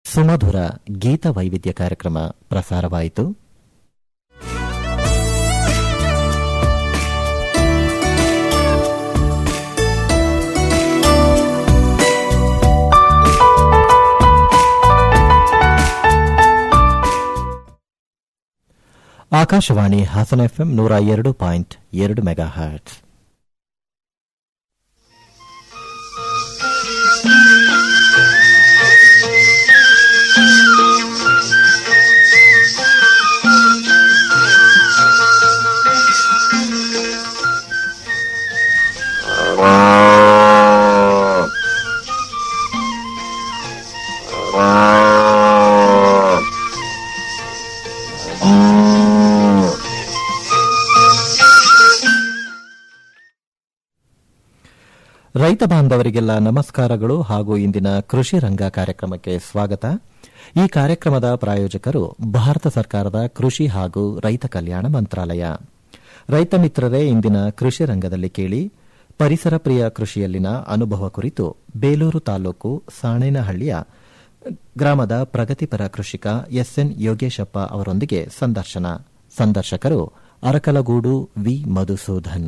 ಸುಮಧುರ ಗೀತ ವೈವಿಧ್ಯ ಕಾರ್ಯಕ್ರಮ ಪ್ರಸಾರವಾಯಿತು ಆಕಾಶವಾಣಿ ಹಾಸನ ಎಫ್ಎಂ ನೂರ ಎರಡು ಪಾಯಿಂಟ್ ಎರಡು ಮೆಗಾ ಹರ್ಟ್ಸ್ ರೈತ ಬಾಂಧವರಿಗೆಲ್ಲ ನಮಸ್ಕಾರಗಳು ಹಾಗೂ ಇಂದಿನ ಕೃಷಿ ರಂಗ ಕಾರ್ಯಕ್ರಮಕ್ಕೆ ಸ್ವಾಗತ ಈ ಕಾರ್ಯಕ್ರಮದ ಪ್ರಾಯೋಜಕರು ಭಾರತ ಸರ್ಕಾರದ ಕೃಷಿ ಹಾಗೂ ರೈತ ಕಲ್ಯಾಣ ಮಂತ್ರಾಲಯ ರೈತ ಮಿತ್ರರೇ ಇಂದಿನ ಕೃಷಿ ರಂಗದಲ್ಲಿ ಕೇಳಿ ಪರಿಸರ ಪ್ರಿಯ ಕೃಷಿಯಲ್ಲಿನ ಅನುಭವ ಕುರಿತು ಬೇಲೂರು ತಾಲೂಕು ಸಾಣೇನಹಳ್ಳಿಯ ಗ್ರಾಮದ ಪ್ರಗತಿಪರ ಕೃಷಿಕ ಎಸ್ಎನ್ ಯೋಗೇಶಪ್ಪ ಅವರೊಂದಿಗೆ ಸಂದರ್ಶನ ಸಂದರ್ಶಕರು ಅರಕಲಗೂಡು ವಿ ಮಧುಸೂದನ್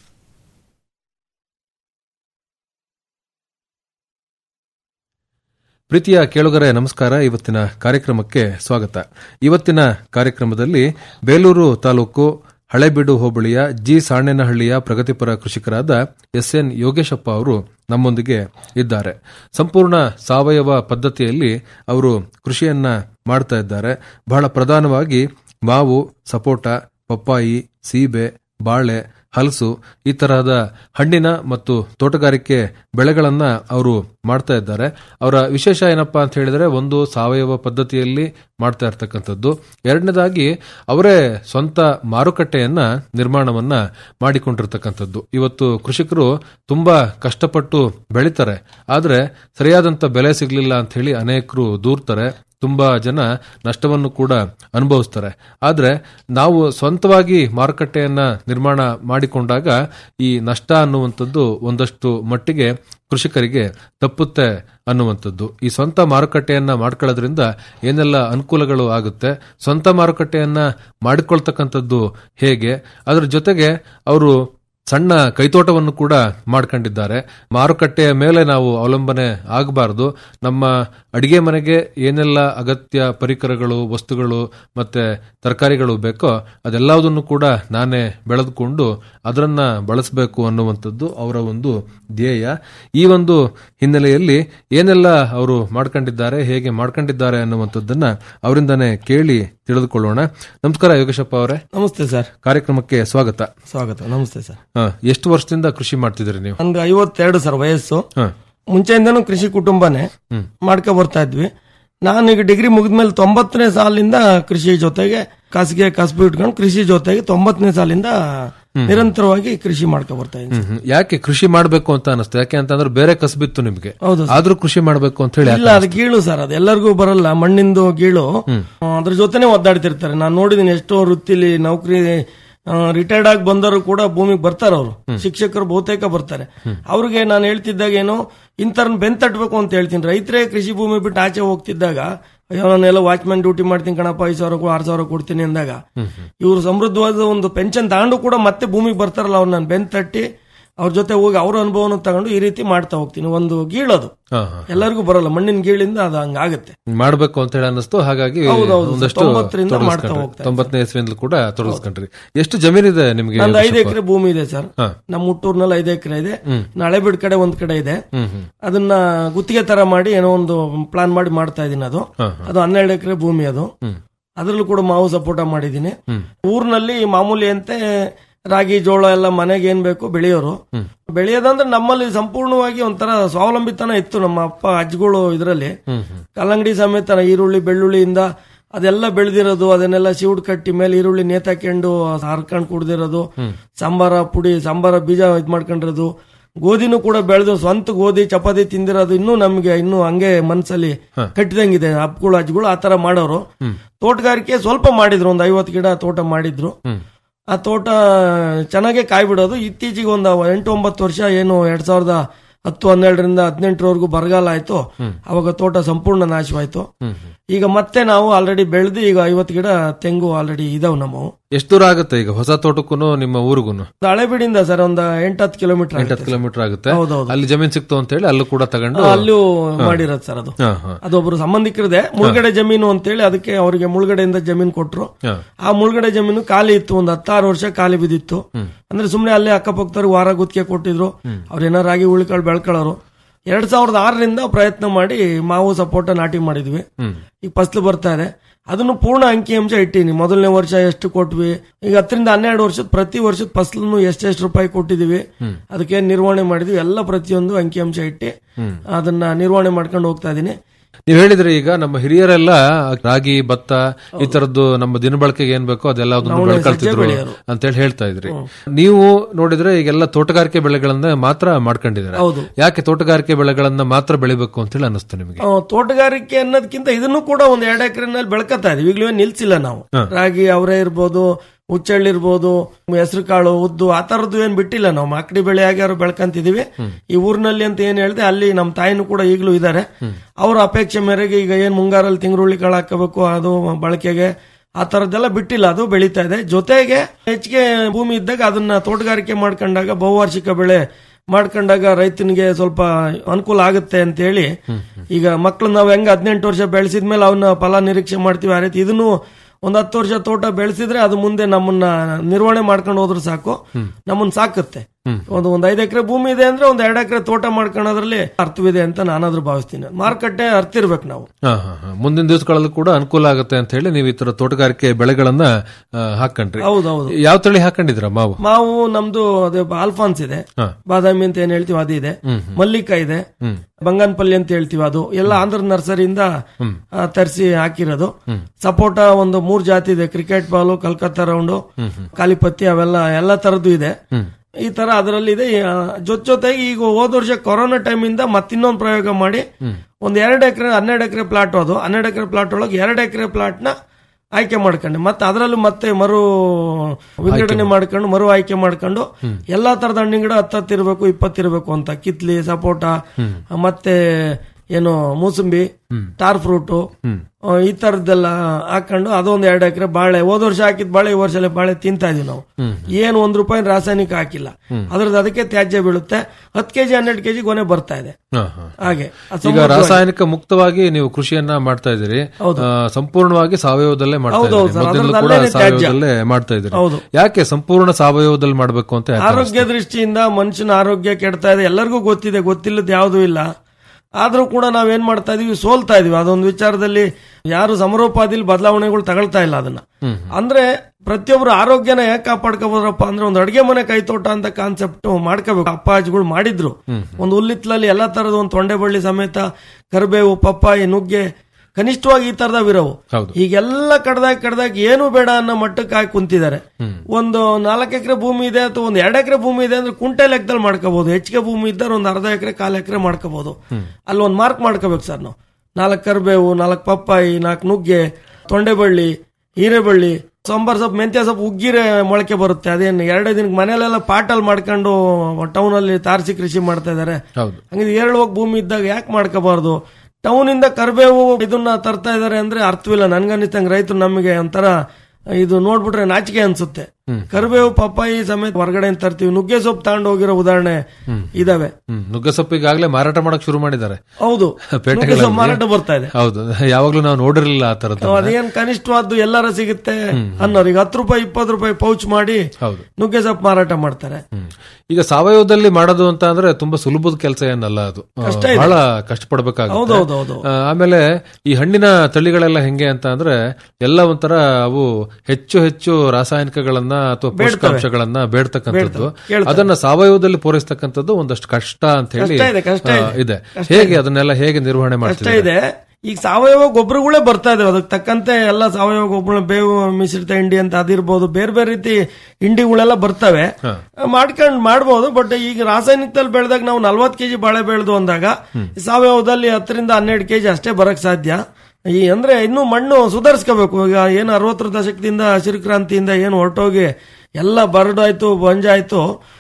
ಪ್ರೀತಿಯ ಕೇಳುಗರೆ ನಮಸ್ಕಾರ ಇವತ್ತಿನ ಕಾರ್ಯಕ್ರಮಕ್ಕೆ ಸ್ವಾಗತ ಇವತ್ತಿನ ಕಾರ್ಯಕ್ರಮದಲ್ಲಿ ಬೇಲೂರು ತಾಲೂಕು ಹಳೆಬೀಡು ಹೋಬಳಿಯ ಜಿ ಸಾಣೇನಹಳ್ಳಿಯ ಪ್ರಗತಿಪರ ಕೃಷಿಕರಾದ ಎಸ್ ಎನ್ ಯೋಗೇಶಪ್ಪ ಅವರು ನಮ್ಮೊಂದಿಗೆ ಇದ್ದಾರೆ ಸಂಪೂರ್ಣ ಸಾವಯವ ಪದ್ಧತಿಯಲ್ಲಿ ಅವರು ಕೃಷಿಯನ್ನ ಮಾಡ್ತಾ ಇದ್ದಾರೆ ಬಹಳ ಪ್ರಧಾನವಾಗಿ ಮಾವು ಸಪೋಟ ಪಪ್ಪಾಯಿ ಸೀಬೆ ಬಾಳೆ ಹಲಸು ಈ ತರಹದ ಹಣ್ಣಿನ ಮತ್ತು ತೋಟಗಾರಿಕೆ ಬೆಳೆಗಳನ್ನ ಅವರು ಮಾಡ್ತಾ ಇದ್ದಾರೆ ಅವರ ವಿಶೇಷ ಏನಪ್ಪಾ ಅಂತ ಹೇಳಿದ್ರೆ ಒಂದು ಸಾವಯವ ಪದ್ಧತಿಯಲ್ಲಿ ಮಾಡ್ತಾ ಇರ್ತಕ್ಕಂಥದ್ದು ಎರಡನೇದಾಗಿ ಅವರೇ ಸ್ವಂತ ಮಾರುಕಟ್ಟೆಯನ್ನ ನಿರ್ಮಾಣವನ್ನ ಮಾಡಿಕೊಂಡಿರ್ತಕ್ಕಂಥದ್ದು ಇವತ್ತು ಕೃಷಿಕರು ತುಂಬಾ ಕಷ್ಟಪಟ್ಟು ಬೆಳಿತಾರೆ ಆದ್ರೆ ಸರಿಯಾದಂತ ಬೆಲೆ ಸಿಗ್ಲಿಲ್ಲ ಅಂತ ಹೇಳಿ ಅನೇಕರು ದೂರ್ತಾರೆ ತುಂಬಾ ಜನ ನಷ್ಟವನ್ನು ಕೂಡ ಅನುಭವಿಸ್ತಾರೆ ಆದ್ರೆ ನಾವು ಸ್ವಂತವಾಗಿ ಮಾರುಕಟ್ಟೆಯನ್ನ ನಿರ್ಮಾಣ ಮಾಡಿಕೊಂಡಾಗ ಈ ನಷ್ಟ ಅನ್ನುವಂಥದ್ದು ಒಂದಷ್ಟು ಮಟ್ಟಿಗೆ ಕೃಷಿಕರಿಗೆ ತಪ್ಪುತ್ತೆ ಅನ್ನುವಂಥದ್ದು ಈ ಸ್ವಂತ ಮಾರುಕಟ್ಟೆಯನ್ನ ಮಾಡ್ಕೊಳ್ಳೋದ್ರಿಂದ ಏನೆಲ್ಲ ಅನುಕೂಲಗಳು ಆಗುತ್ತೆ ಸ್ವಂತ ಮಾರುಕಟ್ಟೆಯನ್ನ ಮಾಡಿಕೊಳ್ತಕ್ಕಂಥದ್ದು ಹೇಗೆ ಅದರ ಜೊತೆಗೆ ಅವರು ಸಣ್ಣ ಕೈತೋಟವನ್ನು ಕೂಡ ಮಾಡ್ಕೊಂಡಿದ್ದಾರೆ ಮಾರುಕಟ್ಟೆಯ ಮೇಲೆ ನಾವು ಅವಲಂಬನೆ ಆಗಬಾರದು ನಮ್ಮ ಅಡಿಗೆ ಮನೆಗೆ ಏನೆಲ್ಲ ಅಗತ್ಯ ಪರಿಕರಗಳು ವಸ್ತುಗಳು ಮತ್ತೆ ತರಕಾರಿಗಳು ಬೇಕೋ ಅದೆಲ್ಲದನ್ನು ಕೂಡ ನಾನೇ ಬೆಳೆದುಕೊಂಡು ಅದರನ್ನ ಬಳಸಬೇಕು ಅನ್ನುವಂಥದ್ದು ಅವರ ಒಂದು ಧ್ಯೇಯ ಈ ಒಂದು ಹಿನ್ನೆಲೆಯಲ್ಲಿ ಏನೆಲ್ಲ ಅವರು ಮಾಡ್ಕೊಂಡಿದ್ದಾರೆ ಹೇಗೆ ಮಾಡ್ಕೊಂಡಿದ್ದಾರೆ ಅನ್ನುವಂಥದ್ದನ್ನ ಅವರಿಂದಾನೇ ಕೇಳಿ ತಿಳಿದುಕೊಳ್ಳೋಣ ನಮಸ್ಕಾರ ಯೋಗೇಶಪ್ಪ ಅವರೇ ನಮಸ್ತೆ ಸರ್ ಕಾರ್ಯಕ್ರಮಕ್ಕೆ ಸ್ವಾಗತ ಸ್ವಾಗತ ನಮಸ್ತೆ ಸರ್ ಹ, ಎಷ್ಟು ವರ್ಷದಿಂದ ಕೃಷಿ ಮಾಡ್ತಿದ್ದೀರಿ ನೀವು ನಂದು ಐವತ್ತೆರಡು ಸರ್ ವಯಸ್ಸು ಹ, ಮುಂಚೆಯಿಂದನೂ ಕೃಷಿ ಕುಟುಂಬನೇ ಮಾಡ್ಕೊ ಬರ್ತಾ ಇದ್ವಿ ನಾನು ಈಗ ಡಿಗ್ರಿ ಮುಗಿದ್ಮೇಲೆ ತೊಂಬತ್ತನೇ ಸಾಲಿಂದ ಕೃಷಿ ಜೊತೆಗೆ ಖಾಸಗಿ ಕಸಬು ಇಟ್ಕೊಂಡು ಕೃಷಿ ಜೊತೆಗೆ ತೊಂಬತ್ತನೇ ಸಾಲಿಂದ ನಿರಂತರವಾಗಿ ಕೃಷಿ ಮಾಡ್ಕೊ ಬರ್ತಾ ಇದ್ದೀನಿ ಹ್ಮ್, ಹ್ಮ್. ಯಾಕೆ ಕೃಷಿ ಮಾಡ್ಬೇಕು ಅಂತ ಅನಿಸ್ತು ಯಾಕೆ ಅಂತಂದ್ರೆ ಬೇರೆ ಕಸಬಿತ್ತು ನಿಮ್ಗೆ ಹೌದು ಸರ್. ಆದ್ರೂ ಕೃಷಿ ಮಾಡ್ಬೇಕು ಅಂತ ಹೇಳಿ ಇಲ್ಲ ಅದು ಗೀಳು ಸರ್ ಅದು ಎಲ್ಲರಿಗೂ ಬರಲ್ಲ ಮಣ್ಣಿಂದು ಗೀಳು ಆ, ಅದ್ರ ಜೊತೆನೆ ಒದ್ದಾಡ್ತಿರ್ತಾರೆ ನಾನು ನೋಡಿದೀನಿ ಎಷ್ಟೋ ವೃತ್ತಿಲಿ ನೌಕರಿ ರಿಟೈರ್ಡ್ ಆಗಿ ಬಂದವರು ಕೂಡ ಭೂಮಿಗೆ ಬರ್ತಾರೆ ಅವರು ಶಿಕ್ಷಕರು ಬಹುತೇಕ ಬರ್ತಾರೆ ಅವ್ರಿಗೆ ನಾನು ಹೇಳ್ತಿದ್ದಾಗ ಏನು ಇಂಥರ್ನ ಬೆಂತಟ್ಬೇಕು ಅಂತ ಹೇಳ್ತೀನಿ ರೈತರೇ ಕೃಷಿ ಭೂಮಿ ಬಿಟ್ಟು ಆಚೆ ಹೋಗ್ತಿದ್ದಾಗ ಅಯ್ಯೋ ನಾನೆಲ್ಲ ವಾಚ್ಮ್ಯಾನ್ ಡ್ಯೂಟಿ ಮಾಡ್ತೀನಿ ಕಣಪ್ಪ ಐದು ಸಾವಿರ ಆರು ಸಾವಿರ ಕೊಡ್ತೀನಿ ಅಂದಾಗ ಇವರು ಸಮೃದ್ಧವಾದ ಒಂದು ಪೆನ್ಷನ್ ತಗೊಂಡು ಕೂಡ ಮತ್ತೆ ಭೂಮಿಗೆ ಬರ್ತಾರಲ್ಲ ಅವ್ರು ನಾನು ಬೆನ್ ತಟ್ಟಿ ಅವ್ರ ಜೊತೆ ಹೋಗಿ ಅವ್ರ ಅನುಭವನ ತಗೊಂಡು ಈ ರೀತಿ ಮಾಡ್ತಾ ಹೋಗ್ತೀನಿ ಒಂದು ಗೀಳದು ಹಾ, ಹಾ. ಎಲ್ಲರಿಗೂ ಬರಲ್ಲ ಮಣ್ಣಿನ ಗೀಳಿಂದ ಅದು ಹಂಗಾಗುತ್ತೆ ಮಾಡ್ಬೇಕು ಅಂತ ಹೇಳಿ ಅನ್ನಿಸ್ತು ಹಾಗಾಗಿ ಹೌದು, ಹೌದು. ಒಂದಷ್ಟು ತೊಂಬತ್ತರಿಂದ ಮಾಡ್ತಾ ತೊಡಗಿಸ್ಕೊಂಡ್ರಿ. ಹೋಗ್ತಾ ತೊಂಬತ್ತನೇ ಇಸ್ವಿಯಿಂದಲೂ ಕೂಡ ತೊಡಗಿಸ್ಕೊಂಡ್ರಿ ಎಷ್ಟು ಜಮೀನಿದೆ ನಿಮ್ಗೆ ನಂದು ಐದು ಎಕರೆ ಭೂಮಿ ಇದೆ ಸರ್ ಹಾ. ನಮ್ಮ ಹುಟ್ಟೂರ್ನಲ್ಲಿ ಐದು ಎಕರೆ ಇದೆ ಹಳೆಬೀಡ್ ಕಡೆ ಒಂದ್ ಕಡೆ ಇದೆ ಹ್ಮ್ ಹ್ಮ್ ಅದನ್ನ ಗುತ್ತಿಗೆ ತರ ಮಾಡಿ ಏನೋ ಒಂದು ಪ್ಲಾನ್ ಮಾಡಿ ಮಾಡ್ತಾ ಇದೀನಿ ಅದು ಹಾ, ಅದು ಹನ್ನೆರಡು ಎಕರೆ ಭೂಮಿ ಅದು ಹ್ಮ್. ಅದ್ರಲ್ಲೂ ಕೂಡ ಮಾವು ಸಪೋಟ ಮಾಡಿದೀನಿ ಹ್ಮ್. ಊರ್ನಲ್ಲಿ ಮಾಮೂಲಿ ಅಂತೆ ರಾಗಿ ಜೋಳ ಎಲ್ಲ ಮನೆಗೆ ಏನ್ ಬೇಕು ಬೆಳೆಯೋರು ಬೆಳೆಯೋದಂದ್ರೆ ನಮ್ಮಲ್ಲಿ ಸಂಪೂರ್ಣವಾಗಿ ಒಂಥರ ಸ್ವಾವಲಂಬಿತನ ಇತ್ತು ನಮ್ಮ ಅಪ್ಪ ಅಜ್ಜಿಗಳು ಇದರಲ್ಲಿ ಹ್ಮ್ ಹ್ಮ್ ಕಲ್ಲಂಗಡಿ ಸಮೇತ ಈರುಳ್ಳಿ ಬೆಳ್ಳುಳ್ಳಿಯಿಂದ ಅದೆಲ್ಲ ಬೆಳೆದಿರೋದು ಅದನ್ನೆಲ್ಲ ಸಿವುಡ್ ಕಟ್ಟಿ ಮೇಲೆ ಈರುಳ್ಳಿ ನೇತಾಕೊಂಡು ಹರ್ಕೊಂಡ್ ಕುಡ್ದಿರೋದು ಸಾಂಬಾರ ಪುಡಿ ಸಾಂಬಾರ ಬೀಜ ಇದ್ ಮಾಡ್ಕೊಂಡಿರೋದು ಗೋಧಿನೂ ಕೂಡ ಬೆಳೆದು ಸ್ವಂತ ಗೋಧಿ ಚಪಾತಿ ತಿಂದಿರೋದು ಇನ್ನೂ ನಮ್ಗೆ ಇನ್ನೂ ಹಂಗೆ ಮನ್ಸಲ್ಲಿ ಕಟ್ಟಿದಂಗಿದೆ ಹಬ್ಗಳು ಅಜ್ಗಳು ಆ ತರ ಮಾಡೋರು ತೋಟಗಾರಿಕೆ ಸ್ವಲ್ಪ ಮಾಡಿದ್ರು ಒಂದು ಐವತ್ತು ಗಿಡ ತೋಟ ಮಾಡಿದ್ರು ಆ ತೋಟ ಚೆನ್ನಾಗೆ ಕಾಯಿ ಬಿಡೋದು ಇತ್ತೀಚೆಗೆ ಒಂದು ಎಂಟು ಒಂಬತ್ತು ವರ್ಷ ಏನು ಎರಡ್ ಸಾವಿರದ ಹತ್ತು ಹನ್ನೆರಡರಿಂದ ಹದಿನೆಂಟರವರೆಗೂ ಬರಗಾಲ ಆಯ್ತು ಅವಾಗ ತೋಟ ಸಂಪೂರ್ಣ ನಾಶವಾಯ್ತು ಈಗ ಮತ್ತೆ ನಾವು ಆಲ್ರೆಡಿ ಬೆಳೆದು ಈಗ ಐವತ್ತು ಗಿಡ ತೆಂಗು ಆಲ್ರೆಡಿ ಇದಾವ್ ನಮ್ಮವು ಎಷ್ಟು ದೂರ ಆಗುತ್ತೆ ಈಗ ಹೊಸ ತೋಟಕ್ಕೂ ನಿಮ್ಮ ಊರಿಗೂ ಹಳೆಬೀಡಿಂದ ಸರ್ ಒಂದು ಎಂಟತ್ತು ಕಿಲೋಮೀಟರ್ ಎಂಟತ್ತು ಕಿಲೋಮೀಟರ್ ಆಗುತ್ತೆ ಹೌದೌದು. ಅಲ್ಲಿ ಜಮೀನ್ ಸಿಕ್ತು ಅಂತ ಹೇಳಿ ಅಲ್ಲೂ ಕೂಡ ತಗೊಂಡು ಅಲ್ಲೂ ಮಾಡಿರೋದು ಸರ್ ಅದು ಹಾ ಹಾ ಅದೊಬ್ರು ಸಂಬಂಧಿಕರಿದೆ ಮುಳುಗಡೆ ಜಮೀನು ಅಂತೇಳಿ ಅದಕ್ಕೆ ಅವರಿಗೆ ಮುಳುಗಡೆಯಿಂದ ಜಮೀನು ಕೊಟ್ರು ಹಾ. ಆ ಮುಳುಗಡೆ ಜಮೀನು ಖಾಲಿ ಇತ್ತು ಒಂದು ಹತ್ತಾರು ವರ್ಷ ಖಾಲಿ ಬಿದ್ದಿತ್ತು ಅಂದ್ರೆ ಸುಮ್ನೆ ಅಲ್ಲೇ ಅಕ್ಕಪಕ್ಕದವ್ರಿಗೆ ವಾರ ಗುತ್ತಿಗೆ ಕೊಟ್ಟಿದ್ರು ಅವ್ರ ಏನಾರು ರಾಗಿ ಉಳ್ಕೊಳ್ ಬೆಳ್ಕೊಳ್ಳೋರು ಎರಡ್ ಸಾವಿರದ ಆರರಿಂದ ಪ್ರಯತ್ನ ಮಾಡಿ ಮಾವು ಸಪೋಟ ನಾಟಿ ಮಾಡಿದ್ವಿ ಈಗ ಫಸ್ಲು ಬರ್ತಾ ಇದೆ ಅದನ್ನು ಪೂರ್ಣ ಅಂಕಿಅಂಶ ಇಟ್ಟೀನಿ ಮೊದಲನೇ ವರ್ಷ ಎಷ್ಟು ಕೊಟ್ವಿ ಈಗ ಹತ್ತರಿಂದ ಹನ್ನೆರಡು ವರ್ಷದ ಪ್ರತಿ ವರ್ಷದ ಫಸ್ಲನ್ನು ಎಷ್ಟೆಷ್ಟು ರೂಪಾಯಿ ಕೊಟ್ಟಿದೀವಿ ಅದಕ್ಕೆ ನಿರ್ವಹಣೆ ಮಾಡಿದ್ವಿ ಎಲ್ಲ ಪ್ರತಿಯೊಂದು ಅಂಕಿಅಂಶ ಇಟ್ಟು ಅದನ್ನ ನಿರ್ವಹಣೆ ಮಾಡ್ಕೊಂಡು ಹೋಗ್ತಾ ಇದೀನಿ ನೀವ್ ಹೇಳಿದ್ರಿ ಈಗ ನಮ್ಮ ಹಿರಿಯರೆಲ್ಲ ರಾಗಿ ಭತ್ತ ಈ ತರದ್ದು ನಮ್ಮ ದಿನಬಳಕೆಗೆ ಏನ್ ಬೇಕೋ ಅದೆಲ್ಲ ಅದನ್ನು ಬೆಳ್ಕೊಳ್ತಿದ್ರು ಅಂತ ಹೇಳಿ ಹೇಳ್ತಾ ಇದ್ರಿ ನೀವು ನೋಡಿದ್ರೆ ಈಗೆಲ್ಲ ತೋಟಗಾರಿಕೆ ಬೆಳೆಗಳನ್ನ ಮಾತ್ರ ಮಾಡ್ಕೊಂಡಿದ್ದಾರೆ ಹೌದು ಯಾಕೆ ತೋಟಗಾರಿಕೆ ಬೆಳೆಗಳನ್ನ ಮಾತ್ರ ಬೆಳೆಬೇಕು ಅಂತ ಹೇಳಿ ಅನಿಸ್ತು ನಿಮಗೆ ಆ, ತೋಟಗಾರಿಕೆ ಅನ್ನೋದಕ್ಕಿಂತ ಇದನ್ನು ಕೂಡ ಒಂದ್ ಎರಡು ಎಕರೆನಲ್ಲಿ ಬೆಳ್ಕತ್ತಾ ಇದೀವಿ ಈಗಲೂ ನಿಲ್ಸಿಲ್ಲ ನಾವು ರಾಗಿ ಅವರೇ ಇರ್ಬೋದು ಹುಚ್ಚಳ್ಳಿ ಇರ್ಬೋದು ಹೆಸರು ಕಾಳು ಉದ್ದು ಆ ತರದ್ದು ಏನ್ ಬಿಟ್ಟಿಲ್ಲ ನಾವು ಮಾಕಡಿ ಬೆಳೆ ಆಗ್ಯಾರು ಬೆಳ್ಕಂತಿದೀವಿ ಈ ಊರಿನಲ್ಲಿ ಅಂತ ಏನ್ ಹೇಳ್ದೆ ಅಲ್ಲಿ ನಮ್ಮ ತಾಯಿನೂ ಕೂಡ ಈಗಲೂ ಇದಾರೆ ಅವ್ರ ಅಪೇಕ್ಷೆ ಮೇರೆಗೆ ಈಗ ಏನ್ ಮುಂಗಾರಲ್ಲಿ ತಿಂಗುರುಳ್ಳಿ ಕಾಳು ಹಾಕಬೇಕು ಅದು ಬಳಕೆಗೆ ಆ ತರದ್ದೆಲ್ಲ ಬಿಟ್ಟಿಲ್ಲ ಅದು ಬೆಳೀತಾ ಇದೆ ಜೊತೆಗೆ ಹೆಚ್ಚಿಗೆ ಭೂಮಿ ಇದ್ದಾಗ ಅದನ್ನ ತೋಟಗಾರಿಕೆ ಮಾಡ್ಕೊಂಡಾಗ ಬಹುವಾರ್ಷಿಕ ಬೆಳೆ ಮಾಡ್ಕೊಂಡಾಗ ರೈತನಿಗೆ ಸ್ವಲ್ಪ ಅನುಕೂಲ ಆಗುತ್ತೆ ಅಂತ ಹೇಳಿ ಈಗ ಮಕ್ಳು ನಾವು ಹೆಂಗ ಹದಿನೆಂಟು ವರ್ಷ ಬೆಳೆಸಿದ್ಮೇಲೆ ಅವನ್ನ ಫಲ ನಿರೀಕ್ಷೆ ಮಾಡ್ತೀವಿ ಆ ರೀತಿ ಇದನ್ನು ಒಂದ್ ಹತ್ತು ವರ್ಷ ತೋಟ ಬೆಳೆಸಿದ್ರೆ ಅದು ಮುಂದೆ ನಮ್ಮನ್ನ ನಿರ್ವಹಣೆ ಮಾಡ್ಕೊಂಡು ಹೋದ್ರೆ ಸಾಕು ನಮ್ಮನ್ನ ಸಾಕುತ್ತೆ ಒಂದು ಒಂದ್ ಐದ್ ಎಕರೆ ಭೂಮಿ ಇದೆ ಅಂದ್ರೆ ಒಂದ್ ಎರಡ್ ಎಕರೆ ತೋಟ ಮಾಡ್ಕೊಳ್ಳೋದ್ರಲ್ಲಿ ಅರ್ಥವಿದೆ ಅಂತ ನಾನಾದ್ರೂ ಭಾವಿಸ್ತೀನಿ ಮಾರುಕಟ್ಟೆ ಅರ್ಥ ಇರ್ಬೇಕು ನಾವು ಹಾ ಹಾ ಹಾ ಮುಂದಿನ ದಿವಸಗಳಲ್ಲೂ ಕೂಡ ಅನುಕೂಲ ಆಗುತ್ತೆ ಅಂತ ಹೇಳಿ ನೀವು ಈ ತರ ತೋಟಗಾರಿಕೆ ಬೆಳೆಗಳನ್ನ ಆ, ಹಾಕೊಂಡ್ರಿ ಹೌದೌದು ಯಾವ ತಳಿ ಹಾಕೊಂಡಿದ್ರ ಮಾವು ಮಾವು ನಮ್ದು ಅದೇ ಆಲ್ಫಾನ್ಸ್ ಇದೆ ಹಾ. ಬಾದಾಮಿ ಅಂತ ಏನ್ ಹೇಳ್ತೀವಿ ಅದು ಇದೆ ಮಲ್ಲಿಕ ಇದೆ ಬಂಗನ್ಪಲ್ಲಿ ಅಂತ ಹೇಳ್ತೀವಿ ಅದು ಎಲ್ಲ ಆಂಧ್ರ ನರ್ಸರಿಯಿಂದ ತರಿಸಿ ಹಾಕಿರೋದು ಸಪೋಟ ಒಂದು ಮೂರ್ ಜಾತಿ ಇದೆ cricket ball Calcutta round Kalipatti ಅವೆಲ್ಲ ಎಲ್ಲ ತರದ್ದು ಇದೆ ಈ ತರ ಅದರಲ್ಲಿ ಇದೆ ಜೊತೆ ಜೊತೆಗೆ ಈಗ ಹೋದ ವರ್ಷ ಕೊರೋನಾ ಟೈಮ್ ಇಂದ ಮತ್ತಿನ್ನೊಂದು ಪ್ರಯೋಗ ಮಾಡಿ ಒಂದ್ ಎರಡು ಎಕರೆ ಹನ್ನೆರಡು ಎಕರೆ ಪ್ಲಾಟ್ ಅದು ಹನ್ನೆರಡು ಎಕರೆ ಪ್ಲಾಟ್ ಒಳಗೆ ಎರಡು ಎಕರೆ ಪ್ಲಾಟ್ ನ ಆಯ್ಕೆ ಮಾಡ್ಕೊಂಡೆ ಮತ್ತೆ ಅದರಲ್ಲೂ ಮತ್ತೆ ಮರು ವಿಂಗಡಣೆ ಮಾಡ್ಕೊಂಡು ಮರು ಆಯ್ಕೆ ಮಾಡ್ಕೊಂಡು ಎಲ್ಲಾ ತರದ ಹಣ್ಣಿನ ಗಿಡ ಹತ್ತತ್ತು ಇರಬೇಕು ಇಪ್ಪತ್ತಿರಬೇಕು ಅಂತ ಕಿತ್ಲಿ ಸಪೋಟ ಮತ್ತೆ ಏನು ಮೂಸಂಬಿ ಟಾರ್ ಫ್ರೂಟು ಈ ತರದ್ದೆಲ್ಲ ಹಾಕೊಂಡು ಅದೊಂದ್ ಎರಡು ಎಕರೆ ಬಾಳೆ ಹೋದ ವರ್ಷ ಹಾಕಿದ ಬಾಳೆ ಈ ವರ್ಷ ಬಾಳೆ ತಿಂತಾ ಇದೀವಿ ನಾವು ಏನು ಒಂದ್ ರೂಪಾಯಿ ರಾಸಾಯನಿಕ ಹಾಕಿಲ್ಲ ಅದ್ರದ್ದು ಅದಕ್ಕೆ ತ್ಯಾಜ್ಯ ಬೀಳುತ್ತೆ ಹತ್ತು ಕೆಜಿ ಹನ್ನೆರಡು ಕೆಜಿ ಗೊನೆ ಬರ್ತಾ ಇದೆ ಹಾ, ಹಾ. ಹಾಗೆ ಅದು ಈಗ ರಾಸಾಯನಿಕ ಮುಕ್ತವಾಗಿ ನೀವು ಕೃಷಿಯನ್ನ ಮಾಡ್ತಾ ಇದ್ದೀರಿ ಆ, ಸಂಪೂರ್ಣವಾಗಿ ಸಾವಯವದಲ್ಲೇ ಮಾಡ್ತಾ ಹೌದೌದು ಇದ್ದೀರಿ ಸರ್, ಮೊದಲು ಅದ್ರದ್ದು ಕೂಡ ಅಲ್ಲೇನೆ ತ್ಯಾಜ್ಯ. ಸಾವಯವದಲ್ಲೇ ಮಾಡ್ತಾ ಇದ್ದೀರಿ ಹೌದು. ಯಾಕೆ ಸಂಪೂರ್ಣ ಸಾವಯವದಲ್ಲಿ ಮಾಡ್ಬೇಕು ಅಂತ ಯಾಕೆ ಆರೋಗ್ಯ ದೃಷ್ಟಿಯಿಂದ ಮನುಷ್ಯನ ಆರೋಗ್ಯ ಕೆಡ್ತಾ ಇದೆ ಎಲ್ಲರಿಗೂ ಗೊತ್ತಿದೆ ಗೊತ್ತಿಲ್ಲದ ಯಾವುದೂ ಇಲ್ಲ ಆದ್ರೂ ಕೂಡ ನಾವೇನ್ ಮಾಡ್ತಾ ಇದೀವಿ ಸೋಲ್ತಾ ಇದೀವಿ ಅದೊಂದು ವಿಚಾರದಲ್ಲಿ ಯಾರು ಸಮರೋಪಾದಿಲಿ ಬದಲಾವಣೆಗಳು ತಗೊಳ್ತಾ ಇಲ್ಲ ಅದನ್ನ ಅಂದ್ರೆ ಪ್ರತಿಯೊಬ್ರು ಆರೋಗ್ಯನ ಯಾಕೆ ಕಾಪಾಡ್ಕೋಬೋದ್ರಪ್ಪ ಅಂದ್ರೆ ಒಂದು ಅಡಿಗೆ ಮನೆ ಕೈತೋಟ ಅಂತ ಕಾನ್ಸೆಪ್ಟ್ ಮಾಡ್ಕೋಬೇಕು ಅಪ್ಪ ಅಜ್ಜಿಗಳು ಮಾಡಿದ್ರು ಒಂದು ಹುಲ್ಲಿತ್ಲಲ್ಲಿ ಎಲ್ಲಾ ತರದ ಒಂದು ತೊಂಡೆ ಬಳ್ಳಿ ಸಮೇತ ಕರಿಬೇವು ಪಪ್ಪಾಯಿ ನುಗ್ಗೆ ಕನಿಷ್ಠವಾಗಿ ಈ ತರದವಿರವು ಹೌದು. ಈಗೆಲ್ಲ ಕಡ್ದಾಗಿ ಕಡ್ದಾಗಿ ಏನು ಬೇಡ ಅನ್ನೋ ಮಟ್ಟಕ್ಕೆ ಹಾಕಿ ಕುಂತಿದ್ದಾರೆ ಒಂದು ನಾಲ್ಕು ಎಕರೆ ಭೂಮಿ ಇದೆ ಅಥವಾ ಒಂದು ಎರಡು ಎಕರೆ ಭೂಮಿ ಇದೆ ಅಂದ್ರೆ ಕುಂಟೆ ಲೆಕ್ಕದಲ್ಲಿ ಮಾಡ್ಕೋಬಹುದು ಹೆಚ್ಚಿಗೆ ಭೂಮಿ ಇದ್ದರೆ ಒಂದು ಅರ್ಧ ಎಕರೆ ಕಾಲು ಎಕರೆ ಮಾಡ್ಕೋಬಹುದು ಅಲ್ಲಿ ಒಂದು ಮಾರ್ಕ್ ಮಾಡ್ಕೋಬೇಕು ಸರ್ ನಾವು ನಾಲ್ಕು ಕರಿಬೇವು ನಾಲ್ಕು ಪಪ್ಪಾಯಿ ನಾಲ್ಕು ನುಗ್ಗೆ ತೊಂಡೆಬಳ್ಳಿ ಹೀರೆಬಳ್ಳಿ ಸಾಂಬಾರ್ ಸೊಪ್ಪು ಮೆಂತ್ಯ ಸೊಪ್ಪು ಉಗ್ಗಿರೆ ಮೊಳಕೆ ಬರುತ್ತೆ ಅದೇನು ಎರಡೇ ದಿನಕ್ಕೆ ಮನೆಯಲ್ಲೆಲ್ಲ ಪಾಟಲ್ ಮಾಡ್ಕೊಂಡು ಟೌನ್ ಅಲ್ಲಿ ತಾರಸಿ ಕೃಷಿ ಮಾಡ್ತಾ ಇದಾರೆ ಹೌದು ಹಂಗಿದ್ರೆ ಏಳುವಾಗ ಭೂಮಿ ಇದ್ದಾಗ ಯಾಕೆ ಮಾಡ್ಕೋಬಾರ್ದು ಟೌನ್ ಇಂದ ಕರ್ಬೇವು ಇದನ್ನ ತರ್ತಾ ಇದಾರೆ ಅಂದ್ರೆ ಅರ್ಥವಿಲ್ಲ ನನ್ಗನ್ನಿಸ್ತಂಗೆ ರೈತರು ನಮಗೆ ಒಂಥರ ಇದು ನೋಡ್ಬಿಟ್ರೆ ನಾಚಿಕೆ ಅನ್ಸುತ್ತೆ ಕರಿಬೇವು ಪಪ್ಪಾಯಿ ಸಮೇತ ಹೊರಗಡೆ ತರ್ತೀವಿ ನುಗ್ಗೆ ಸೊಪ್ಪು ತಗೊಂಡು ಹೋಗಿರೋ ಉದಾಹರಣೆ ಇದಾವೆ ಹ್ಮ್ ನುಗ್ಗೆ ಸೊಪ್ಪು ಈಗಾಗಲೇ ಮಾರಾಟ ಮಾಡಕ್ ಶುರು ಮಾಡಿದ್ದಾರೆ ಹೌದು ಪೇಟೆಗಳಲ್ಲಿ. ನುಗ್ಗೆ ಸೊಪ್ಪು ಮಾರಾಟ ಬರ್ತಾ ಇದೆ ಹೌದು ಯಾವಾಗ್ಲೂ ನಾವು ನೋಡಿರ್ಲಿಲ್ಲ ಆ ತರದ್ದು ಅದೇನ್ ಕನಿಷ್ಠವಾದ್ದು ಎಲ್ಲರ ಸಿಗುತ್ತೆ ಅನ್ನೋರು ಈಗ ಹತ್ತು ರೂಪಾಯಿ ಇಪ್ಪತ್ತು ರೂಪಾಯಿ ಪೌಚ್ ಮಾಡಿ ಹೌದು ನುಗ್ಗೆ ಸೊಪ್ಪು ಮಾರಾಟ ಮಾಡ್ತಾರೆ ಹ್ಮ್. ಈಗ ಸಾವಯವದಲ್ಲಿ ಮಾಡೋದು ಅಂತ ಅಂದ್ರೆ ತುಂಬಾ ಸುಲಭದ ಕೆಲಸ ಏನಲ್ಲ ಅದು ಆ, ಬಹಳ ಕಷ್ಟಪಡಬೇಕಾಗುತ್ತೆ ಹೌದೌದೌದು ಆ, ಆಮೇಲೆ ಈ ಹಣ್ಣಿನ ತಳಿಗಳೆಲ್ಲ ಹೆಂಗೆ ಅಂತ ಅಂದ್ರೆ ಎಲ್ಲ ಒಂಥರ ಅವು ಹೆಚ್ಚು ಹೆಚ್ಚು ರಾಸಾಯನಿಕಗಳನ್ನ ಅಥವಾ ಪೋಷಕಾಂಶಗಳನ್ನ ಬೇಡ್ತಕ್ಕಂಥದ್ದು ಅದನ್ನ ಸಾವಯವದಲ್ಲಿ ಪೂರೈಸ್ತಕ್ಕಂಥದ್ದು ಒಂದಷ್ಟು ಕಷ್ಟ ಅಂತ ಹೇಳಿ ಕಷ್ಟ ಇದೆ, ಕಷ್ಟ ಆ, ಇದೆ. ಇದೆ ಹೇಗೆ ಅದನ್ನೆಲ್ಲ ಹೇಗೆ ನಿರ್ವಹಣೆ ಕಷ್ಟ ಮಾಡ್ತಿದ್ದಾರೆ ಇದೆ ಈಗ ಸಾವಯವ ಗೊಬ್ಬರಗಳೇ ಬರ್ತಾ ಇದಾವೆ ಅದಕ್ಕೆ ತಕ್ಕಂತೆ ಎಲ್ಲ ಸಾವಯವ ಗೊಬ್ಬರ ಬೇವು ಮಿಶ್ರಿತ ಹಿಂಡಿ ಅಂತ ಅದಿರ್ಬೋದು ಬೇರೆ ಬೇರೆ ರೀತಿ ಹಿಂಡಿಗಳೆಲ್ಲ ಬರ್ತವೆ ಮಾಡ್ಕೊಂಡ್ ಮಾಡ್ಬೋದು ಬಟ್ ಈಗ ರಾಸಾಯನಿಕದಲ್ಲಿ ಬೆಳೆದಾಗ ನಾವು ನಲ್ವತ್ತು ಕೆಜಿ ಬಾಳೆ ಬೆಳೆದು ಅಂದಾಗ ಸಾವಯವದಲ್ಲಿ ಹತ್ತರಿಂದ ಹನ್ನೆರಡು ಕೆಜಿ ಅಷ್ಟೇ ಬರಕ್ ಸಾಧ್ಯ ಈ ಅಂದ್ರೆ ಇನ್ನು ಮಣ್ಣು ಸುಧಾರಿಸ್ಕೋಬೇಕು ಈಗ ಏನು ಅರವತ್ತರ ದಶಕದಿಂದ ಹಸಿರು ಕ್ರಾಂತಿಯಿಂದ ಏನು ಹೊರಟೋಗಿ ಎಲ್ಲ ಬರಡಾಯ್ತು ಬಂಜಾಯ್ತು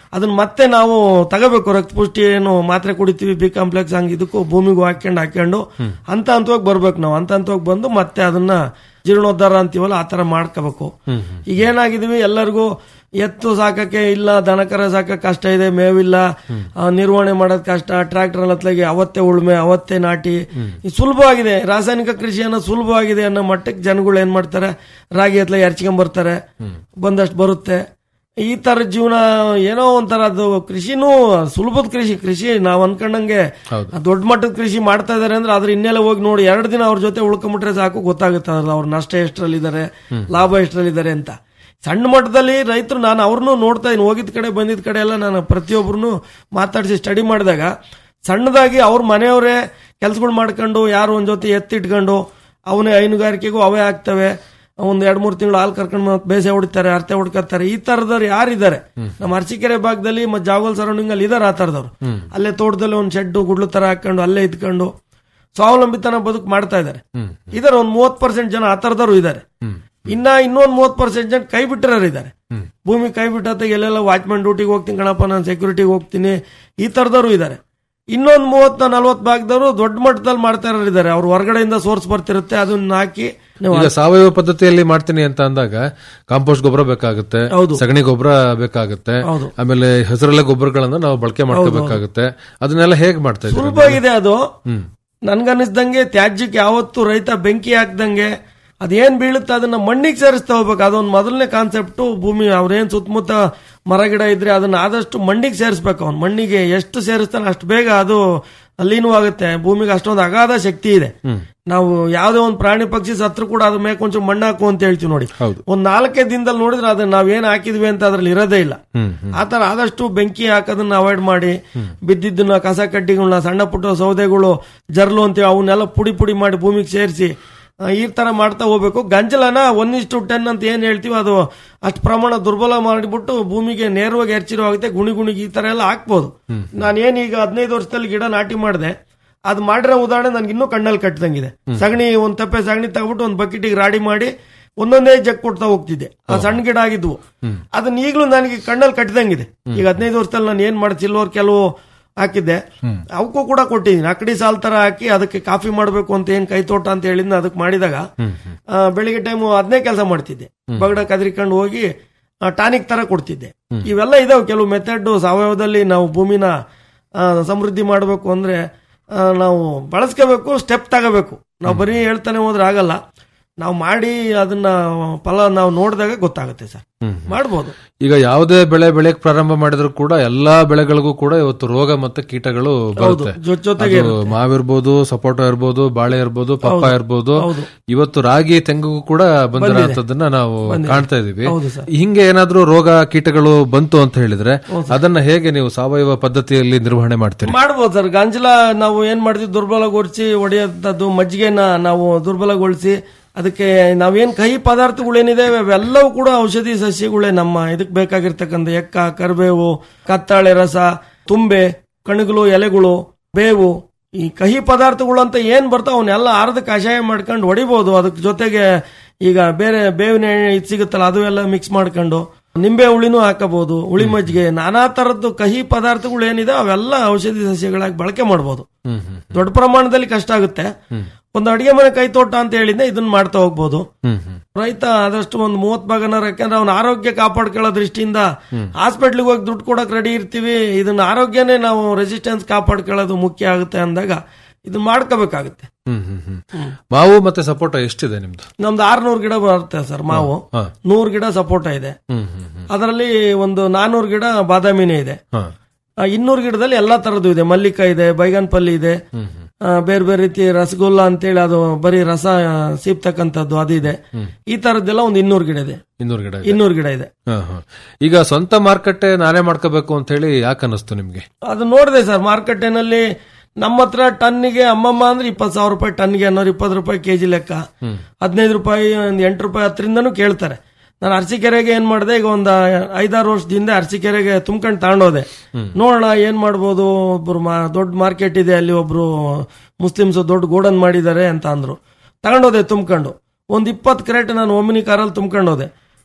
ಅದನ್ನ ಮತ್ತೆ ನಾವು ತಗೋಬೇಕು ರಕ್ತ ಪುಷ್ಟಿ ಏನು ಮಾತ್ರೆ ಕುಡಿತೀವಿ ಬಿ ಕಾಂಪ್ಲೆಕ್ಸ್ ಹಂಗೆ ಇದಕ್ಕೂ ಭೂಮಿಗೂ ಹಾಕೊಂಡು ಹಾಕೊಂಡು ಹಂತ ಹಂತವಾಗಿ ಬರ್ಬೇಕು ನಾವು ಹಂತ ಹಂತವಾಗಿ ಬಂದು ಮತ್ತೆ ಅದನ್ನ ಜೀರ್ಣೋದ್ಧಾರ ಅಂತೀವಲ್ಲ ಆ ತರ ಮಾಡ್ಕೋಬೇಕು ಈಗ ಏನಾಗಿದೀವಿ ಎಲ್ಲರಿಗೂ ಎತ್ತು ಸಾಕಕ್ಕೆ ಇಲ್ಲ ದನಕರ ಸಾಕಕ್ಕೆ ಕಷ್ಟ ಇದೆ ಮೇವಿಲ್ಲ ಆ, ನಿರ್ವಹಣೆ ಮಾಡೋದ್ ಕಷ್ಟ ಟ್ರ್ಯಾಕ್ಟರ್ ಹತ್ಲಾಗಿ ಅವತ್ತೇ ಉಳುಮೆ ಅವತ್ತೇ ನಾಟಿ ಇದು ಸುಲಭವಾಗಿದೆ ರಾಸಾಯನಿಕ ಕೃಷಿ ಅನ್ನೋ ಸುಲಭವಾಗಿದೆ ಅನ್ನೋ ಮಟ್ಟಕ್ಕೆ ಜನಗಳು ಏನ್ ಮಾಡ್ತಾರೆ ರಾಗಿ ಹತ್ಲಾಗಿ ಎರ್ಚ್ಕೊಂಡ್ ಬರ್ತಾರೆ ಬಂದಷ್ಟು ಬರುತ್ತೆ ಈ ತರ ಜೀವನ ಏನೋ ಒಂಥರ ಅದು ಕೃಷಿನೂ ಸುಲಭದ ಕೃಷಿ ಕೃಷಿ ನಾವ್ ಅನ್ಕೊಂಡಂಗೆ ದೊಡ್ಡ ಮಟ್ಟದ ಕೃಷಿ ಮಾಡ್ತಾ ಇದಾರೆ ಅಂದ್ರೆ ಅದ್ರ ಹಿನ್ನೆಲೆ ಹೋಗಿ ನೋಡಿ ಎರಡು ದಿನ ಅವ್ರ ಜೊತೆ ಉಳ್ಕೊಂಬಿಟ್ರೆ ಸಾಕು ಗೊತ್ತಾಗುತ್ತೆ ಅದ್ರಲ್ಲಿ ಅವ್ರ ನಷ್ಟ ಎಷ್ಟರಲ್ಲಿದ್ದಾರೆ ಲಾಭ ಎಷ್ಟರಲ್ಲಿದ್ದಾರೆ ಅಂತ ಸಣ್ಣ ಮಟ್ಟದಲ್ಲಿ ರೈತರು ನಾನು ಅವ್ರನ್ನೂ ನೋಡ್ತಾ ಇದ್ದೀನಿ ಹೋಗಿದ್ ಕಡೆ ಬಂದಿದ್ ಕಡೆ ಎಲ್ಲ ನಾನು ಪ್ರತಿಯೊಬ್ಬರನ್ನು ಮಾತಾಡಿಸಿ ಸ್ಟಡಿ ಮಾಡಿದಾಗ ಸಣ್ಣದಾಗಿ ಅವ್ರ ಮನೆಯವರೇ ಕೆಲ್ಸಗಳು ಮಾಡ್ಕೊಂಡು ಯಾರು ಒಂದ್ ಜೊತೆ ಎತ್ತಿಟ್ಕೊಂಡು ಅವನೇ ಹೈನುಗಾರಿಕೆಗೂ ಅವೇ ಆಗ್ತವೆ ಒಂದ್ ಎರಡ್ ಮೂರ್ ತಿಂಗಳು ಹಾಲು ಕರ್ಕೊಂಡು ಬೇಸೆ ಹೊಡಿತಾರೆ ಅರ್ತೆ ಹೊಡ್ಕೊತಾರೆ ಈ ತರದವ್ರು ಯಾರಿದ್ದಾರೆ ನಮ್ಮ ಅರಸೀಕೆರೆ ಭಾಗದಲ್ಲಿ ಮತ್ತೆ ಜಾಗಲ್ ಸರೌಂಡಿಂಗ್ ಅಲ್ಲಿ ಇದಾರೆ ಆ ತರದವ್ರು ಅಲ್ಲೇ ತೋಟದಲ್ಲಿ ಒಂದ್ ಶೆಡ್ ಗುಡ್ಲು ತರ ಹಾಕೊಂಡು ಅಲ್ಲೇ ಇದ್ಕೊಂಡು ಸ್ವಾವಲಂಬಿತನ ಬದುಕು ಮಾಡ್ತಾ ಇದಾರೆ ಇದಾರೆ ಒಂದ್ ಮೂವತ್ ಪರ್ಸೆಂಟ್ ಜನ ಆ ತರದವ್ರು ಇದಾರೆ ಇನ್ನ ಇನ್ನೊಂದ್ ಮೂವತ್ ಪರ್ಸೆಂಟ್ ಜನ ಕೈ ಬಿಟ್ಟಿರೋರು ಇದಾರೆ ಭೂಮಿ ಕೈ ಬಿಟ್ಟ ಎಲ್ಲೆಲ್ಲ ವಾಚ್ಮನ್ ಡ್ಯೂಟಿಗೆ ಹೋಗ್ತೀನಿ ಕಣಪ್ಪ ನಾನು ಸೆಕ್ಯೂರಿಟಿಗೆ ಹೋಗ್ತೀನಿ ಈ ತರದವ್ರು ಇದಾರೆ ಇನ್ನೊಂದ್ ಮೂವತ್ತ ನಲ್ವತ್ ಭಾಗದವರು ದೊಡ್ಡ ಮಟ್ಟದಲ್ಲಿ ಮಾಡ್ತಾ ಇರೋರು ಇದಾರೆ ಅವ್ರು ಹೊರಗಡೆಯಿಂದ ಸೋರ್ಸ್ ಬರ್ತಿರುತ್ತೆ ಅದನ್ನ ಹಾಕಿ ನೀವು ಈಗ ಸಾವಯವ ಪದ್ಧತಿಯಲ್ಲಿ ಮಾಡ್ತೀನಿ ಅಂತ ಅಂದಾಗ ಕಾಂಪೋಸ್ಟ್ ಗೊಬ್ಬರ ಬೇಕಾಗುತ್ತೆ ಹೌದು. ಸಗಣಿ ಗೊಬ್ಬರ ಬೇಕಾಗುತ್ತೆ ಹೌದು. ಆಮೇಲೆ ಹಸಿರೆಲೆ ಗೊಬ್ಬರಗಳನ್ನ ನಾವು ಬಳಕೆ ಮಾಡ್ಕೋಬೇಕಾಗುತ್ತೆ ಅದನ್ನೆಲ್ಲ ಹೇಗ್ ಮಾಡ್ತಾ ಇದ್ದೀರಾ ಸುಲಭವಾಗಿದೆ ಅದು ನನ್ಗನ್ನಿಸ್ದಂಗೆ ತ್ಯಾಜ್ಯಕ್ಕೆ ಯಾವತ್ತು ರೈತ ಬೆಂಕಿ ಹಾಕ್ದಂಗೆ ಅದೇನ್ ಬೀಳುತ್ತೆ ಅದನ್ನ ಮಣ್ಣಿಗೆ ಸೇರಿಸ್ತಾ ಹೋಗ್ಬೇಕು ಅದೊಂದು ಮೊದಲನೇ ಕಾನ್ಸೆಪ್ಟ್ ಭೂಮಿ ಅವ್ರೇನ್ ಸುತ್ತಮುತ್ತ ಮರ ಗಿಡ ಇದ್ರೆ ಅದನ್ನ ಆದಷ್ಟು ಮಣ್ಣಿಗೆ ಸೇರಿಸ್ಬೇಕು ಅವ್ನು ಮಣ್ಣಿಗೆ ಎಷ್ಟು ಸೇರಿಸ್ತಾನೆ ಅಷ್ಟು ಬೇಗ ಅದು ಲೀನವಾಗುತ್ತೆ ಭೂಮಿಗೆ ಅಷ್ಟೊಂದು ಅಗಾಧ ಶಕ್ತಿ ಇದೆ ನಾವು ಯಾವ್ದೇ ಒಂದು ಪ್ರಾಣಿ ಪಕ್ಷಿ ಸತ್ರು ಕೂಡ ಅದ್ರ ಮೇಲೆ ಕೊಂಚ ಮಣ್ಣು ಹಾಕು ಅಂತ ಹೇಳ್ತೀವಿ ನೋಡಿ ಹೌದು. ಒಂದ್ ನಾಲ್ಕೇ ದಿನದಲ್ಲಿ ನೋಡಿದ್ರೆ ಅದನ್ನ ನಾವೇನ್ ಹಾಕಿದ್ವಿ ಅಂತ ಅದ್ರಲ್ಲಿ ಇರೋದೇ ಇಲ್ಲ ಆತರ ಆದಷ್ಟು ಬೆಂಕಿ ಹಾಕೋದನ್ನ ಅವಾಯ್ಡ್ ಮಾಡಿ ಬಿದ್ದಿದ್ದನ್ನ ಕಸ ಕಡ್ಡಿಗಳನ್ನ ಸಣ್ಣ ಪುಟ್ಟ ಸೌದೆಗಳು ಜರ್ಲು ಅಂತೀವಿ ಅವನ್ನೆಲ್ಲ ಪುಡಿ ಪುಡಿ ಮಾಡಿ ಭೂಮಿಗೆ ಸೇರಿಸಿ ಈ ತರ ಮಾಡ್ತಾ ಹೋಗ್ಬೇಕು ಗಂಜಲನ ಒನ್ ಇಷ್ಟು ಟೆನ್ ಅಂತ ಏನ್ ಹೇಳ್ತೀವಿ ಅದು ಅಷ್ಟು ಪ್ರಮಾಣ ದುರ್ಬಲ ಮಾಡಿಬಿಟ್ಟು ಭೂಮಿಗೆ ನೇರವಾಗಿ ಎರ್ಚಿರೋ ಆಗುತ್ತೆ ಗುಣಿ ಗುಣಿಗೆ ಈ ತರ ಎಲ್ಲ ಹಾಕ್ಬೋದು ನಾನು ಏನ್ ಈಗ ಹದಿನೈದು ವರ್ಷದಲ್ಲಿ ಗಿಡ ನಾಟಿ ಮಾಡಿದೆ ಅದು ಮಾಡಿರೋ ಉದಾಹರಣೆ ನನ್ಗೆ ಇನ್ನೂ ಕಣ್ಣಲ್ಲಿ ಕಟ್ಟದಂಗಿದೆ ಸಗಣಿ ಒಂದ್ ತಪ್ಪೆ ಸಗಣಿ ತಗೊಬಿಟ್ಟು ಒಂದ್ ಬಕೆಟಿಗೆ ರಾಡಿ ಮಾಡಿ ಒಂದೊಂದೇ ಜಗ್ ಕೊಡ್ತಾ ಹೋಗ್ತಿದ್ದೆ ಆ ಸಣ್ಣ ಗಿಡ ಆಗಿದ್ವು ಅದನ್ನ ಈಗಲೂ ನನಗೆ ಕಣ್ಣಲ್ಲಿ ಕಟ್ಟಿದಂಗಿದೆ ಈಗ ಹದಿನೈದು ವರ್ಷದಲ್ಲಿ ನಾನು ಏನ್ ಮಾಡಿ ಸಿಲ್ವರ್ ಕೆಲವು ಹಾಕಿದ್ದೆ ಅವಕ್ಕೂ ಕೂಡ ಕೊಟ್ಟಿದ್ದೀನಿ ಅಕಡಿ ಸಾಲ್ ತರ ಹಾಕಿ ಅದಕ್ಕೆ ಕಾಫಿ ಮಾಡಬೇಕು ಅಂತ ಏನ್ ಕೈ ತೋಟ ಅಂತ ಹೇಳಿದ್ನ ಅದಕ್ಕೆ ಮಾಡಿದಾಗ ಆ, ಬೆಳಿಗ್ಗೆ ಟೈಮ್ ಅದನ್ನೇ ಕೆಲಸ ಮಾಡ್ತಿದ್ದೆ ಬಗಡ ಕದ್ರಿಕೊಂಡು ಹೋಗಿ ಟಾನಿಕ್ ತರ ಕೊಡ್ತಿದ್ದೆ ಇವೆಲ್ಲ ಇದಾವೆ ಕೆಲವು ಮೆಥಡ್ ಸಾವಯವದಲ್ಲಿ ನಾವು ಭೂಮಿನ ಆ, ಸಮೃದ್ಧಿ ಮಾಡಬೇಕು ಅಂದ್ರೆ ಆ, ನಾವು ಬಳಸ್ಕೋಬೇಕು ಸ್ಟೆಪ್ ತಗೋಬೇಕು ನಾವು ಬರೀ ಹೇಳ್ತಾನೆ ಹೋದ್ರೆ ಆಗಲ್ಲ ನಾವು ಮಾಡಿ ಅದನ್ನ ಫಲ ನಾವು ನೋಡಿದಾಗ ಗೊತ್ತಾಗುತ್ತೆ ಸರ್ ಮಾಡ್ಬೋದು ಈಗ ಯಾವುದೇ ಬೆಳೆ ಬೆಳೆಯಕ್ ಪ್ರಾರಂಭ ಮಾಡಿದ್ರು ಕೂಡ ಎಲ್ಲಾ ಬೆಳೆಗಳಿಗೂ ಕೂಡ ಇವತ್ತು ರೋಗ ಮತ್ತೆ ಕೀಟಗಳು ಬರುತ್ತೆ ಜೊತೆ ಜೊತೆಗೆ ಅದು ಮಾವಿರ್ಬೋದು ಸಪೋಟ ಇರ್ಬೋದು ಬಾಳೆ ಇರ್ಬೋದು ಪಪ್ಪ ಇರ್ಬೋದು ಹೌದು. ಇವತ್ತು ರಾಗಿ ತೆಂಗಿಗೂ ಕೂಡ ಬಂದಿರೋಂಥದ್ದನ್ನ ನಾವು ಕಾಣ್ತಾ ಇದೀವಿ ಹೌದು ಸರ್. ಹಿಂಗೆ ಏನಾದ್ರೂ ರೋಗ ಕೀಟಗಳು ಬಂತು ಅಂತ ಹೇಳಿದ್ರೆ ಅದನ್ನ ಹೇಗೆ ನೀವು ಸಾವಯವ ಪದ್ಧತಿಯಲ್ಲಿ ನಿರ್ವಹಣೆ ಮಾಡ್ತೀರಿ ಮಾಡ್ಬೋದು ಸರ್ ಗಾಂಜಲ ನಾವು ಏನ್ ಮಾಡ್ತೀವಿ ದುರ್ಬಲಗೊಳಿಸಿ ಹೊಡೆಯೋಂಥದ್ದು ಮಜ್ಜಿಗೆನ ನಾವು ದುರ್ಬಲಗೊಳಿಸಿ ಅದಕ್ಕೆ ನಾವೇನ್ ಕಹಿ ಪದಾರ್ಥಗಳೇನಿದೆ ಅವೆಲ್ಲವೂ ಕೂಡ ಔಷಧಿ ಸಸ್ಯಗಳೇ ನಮ್ಮ ಇದಕ್ಕೆ ಬೇಕಾಗಿರ್ತಕ್ಕಂಥ ಎಕ್ಕ ಕರಿಬೇವು ಕತ್ತಾಳೆ ರಸ ತುಂಬೆ ಕಣಗಳು ಎಲೆಗಳು ಬೇವು ಈ ಕಹಿ ಪದಾರ್ಥಗಳು ಅಂತ ಏನ್ ಬರ್ತಾವ ಅವನ್ನೆಲ್ಲ ಅರ್ಧ ಕಷಾಯ ಮಾಡ್ಕೊಂಡು ಹೊಡಿಬಹುದು ಅದಕ್ಕೆ ಜೊತೆಗೆ ಈಗ ಬೇರೆ ಬೇವಿನ ಎಣ್ಣೆ ಇದು ಸಿಗುತ್ತಲ್ಲ ಅದು ಎಲ್ಲ ಮಿಕ್ಸ್ ಮಾಡ್ಕೊಂಡು ನಿಂಬೆ ಹುಳಿನೂ ಹಾಕಬಹುದು ಹುಳಿ ಮಜ್ಜಿಗೆ ನಾನಾ ತರದ್ದು ಕಹಿ ಪದಾರ್ಥಗಳು ಏನಿದೆ ಅವೆಲ್ಲ ಔಷಧಿ ಸಸ್ಯಗಳಾಗಿ ಬಳಕೆ ಮಾಡಬಹುದು ದೊಡ್ಡ ಪ್ರಮಾಣದಲ್ಲಿ ಕಷ್ಟ ಆಗುತ್ತೆ ಒಂದು ಅಡಿಗೆ ಮನೆ ಕೈ ತೋಟ ಅಂತ ಹೇಳಿದ್ರೆ ಇದನ್ನ ಮಾಡ್ತಾ ಹೋಗ್ಬೋದು ರೈತ ಆದಷ್ಟು ಒಂದು ಮೂವತ್ ಭಾಗನಾರ ಯಾಕಂದ್ರೆ ಅವ್ನ ಆರೋಗ್ಯ ಕಾಪಾಡ್ಕೊಳ್ಳೋ ದೃಷ್ಟಿಯಿಂದ ಹಾಸ್ಪಿಟ್ಲಿಗೆ ಹೋಗಿ ದುಡ್ಡು ಕೊಡಕ್ ರೆಡಿ ಇರ್ತೀವಿ ಇದನ್ನ ಆರೋಗ್ಯನೇ ನಾವು ರೆಸಿಸ್ಟೆನ್ಸ್ ಕಾಪಾಡ್ಕೊಳ್ಳೋದು ಮುಖ್ಯ ಆಗುತ್ತೆ ಅಂದಾಗ ಇದನ್ನ ಮಾಡ್ಕೋಬೇಕಾಗುತ್ತೆ ಹ್ಮ್ ಹ್ಮ್ ಹ್ಮ್ ಮಾವು ಮತ್ತೆ ಸಪೋಟ ಎಷ್ಟಿದೆ ನಿಮ್ದು ನಮ್ದು ಆರ್ನೂರು ಗಿಡ ಬರುತ್ತೆ ಸರ್ ಮಾವು ಹಾ. ನೂರು ಗಿಡ ಸಪೋಟ ಇದೆ ಹ್ಮ್ ಹ್ಮ್ ಹ್ಮ್ ಅದರಲ್ಲಿ ಒಂದು ನಾನೂರು ಗಿಡ ಬಾದಾಮಿನೇ ಇದೆ ಹಾ. ಆ, ಇನ್ನೂರು ಗಿಡದಲ್ಲಿ ಎಲ್ಲಾ ತರದ್ದು ಇದೆ ಮಲ್ಲಿಕ ಇದೆ ಬೈಗನ್ಪಲ್ಲಿ ಇದೆ ಆ, ಬೇರೆ ಬೇರೆ ರೀತಿ ರಸಗುಲ್ಲ ಅಂತೇಳಿ ಅದು ಬರೀ ರಸ ಆ, ಸೀಪ್ತಕ್ಕಂಥದ್ದು ಅದು ಇದೆ ಈ ತರದ್ದೆಲ್ಲ ಒಂದು ಇನ್ನೂರು ಗಿಡ ಇದೆ ಇನ್ನೂರು ಗಿಡ ಇದೆ ಇನ್ನೂರು ಗಿಡ ಇದೆ ಹಾ, ಹಾ. ಈಗ ಸ್ವಂತ ಮಾರುಕಟ್ಟೆ ನಾನೇ ಮಾಡ್ಕೋಬೇಕು ಅಂತ ಹೇಳಿ ಯಾಕೆ ಅನ್ನಿಸ್ತು ನಿಮ್ಗೆ ಅದು ನೋಡಿದೆ ಸರ್ ಮಾರ್ಕೆಟಿನಲ್ಲಿ ನಮ್ಮ ಹತ್ರ ಟನ್ನಿಗೆ ಅಮ್ಮಮ್ಮ ಅಂದ್ರೆ ಇಪ್ಪತ್ತು ಸಾವಿರ ರೂಪಾಯಿ ಟನ್ಗೆ ಅನ್ನೋರು ಇಪ್ಪತ್ತು ರೂಪಾಯಿ ಕೆಜಿ ಲೆಕ್ಕ ಹದಿನೈದು ರೂಪಾಯಿ ಒಂದು ಎಂಟು ರೂಪಾಯಿ ಹತ್ತರಿಂದನೂ ಕೇಳ್ತಾರೆ ನಾನು ಅರಸೀಕೆರೆಗೆ ಏನ್ ಮಾಡಿದೆ ಈಗ ಒಂದು ಐದಾರು ವರ್ಷದಿಂದ ಅರಸೀಕೆರೆಗೆ ತುಂಬ್ಕೊಂಡು ತಗೊಂಡೋದೆ ನೋಡೋಣ ಏನ್ ಮಾಡ್ಬೋದು ಒಬ್ರು ಮಾ- ದೊಡ್ಡ ಮಾರ್ಕೆಟ್ ಇದೆ ಅಲ್ಲಿ ಒಬ್ರು ಮುಸ್ಲಿಮ್ಸ್ ದೊಡ್ಡ ಗೋಡನ್ ಮಾಡಿದ್ದಾರೆ ಅಂತ ಅಂದ್ರು ತಗೊಂಡೋದೆ ತುಂಬ್ಕೊಂಡು ಒಂದ್ ಇಪ್ಪತ್ತು ಕ್ರೇಟ್ ನಾನು ಒಮಿನಿ ಕಾರಲ್ಲಿ ತುಂಬ್ಕೊಂಡು ಹೋದೆ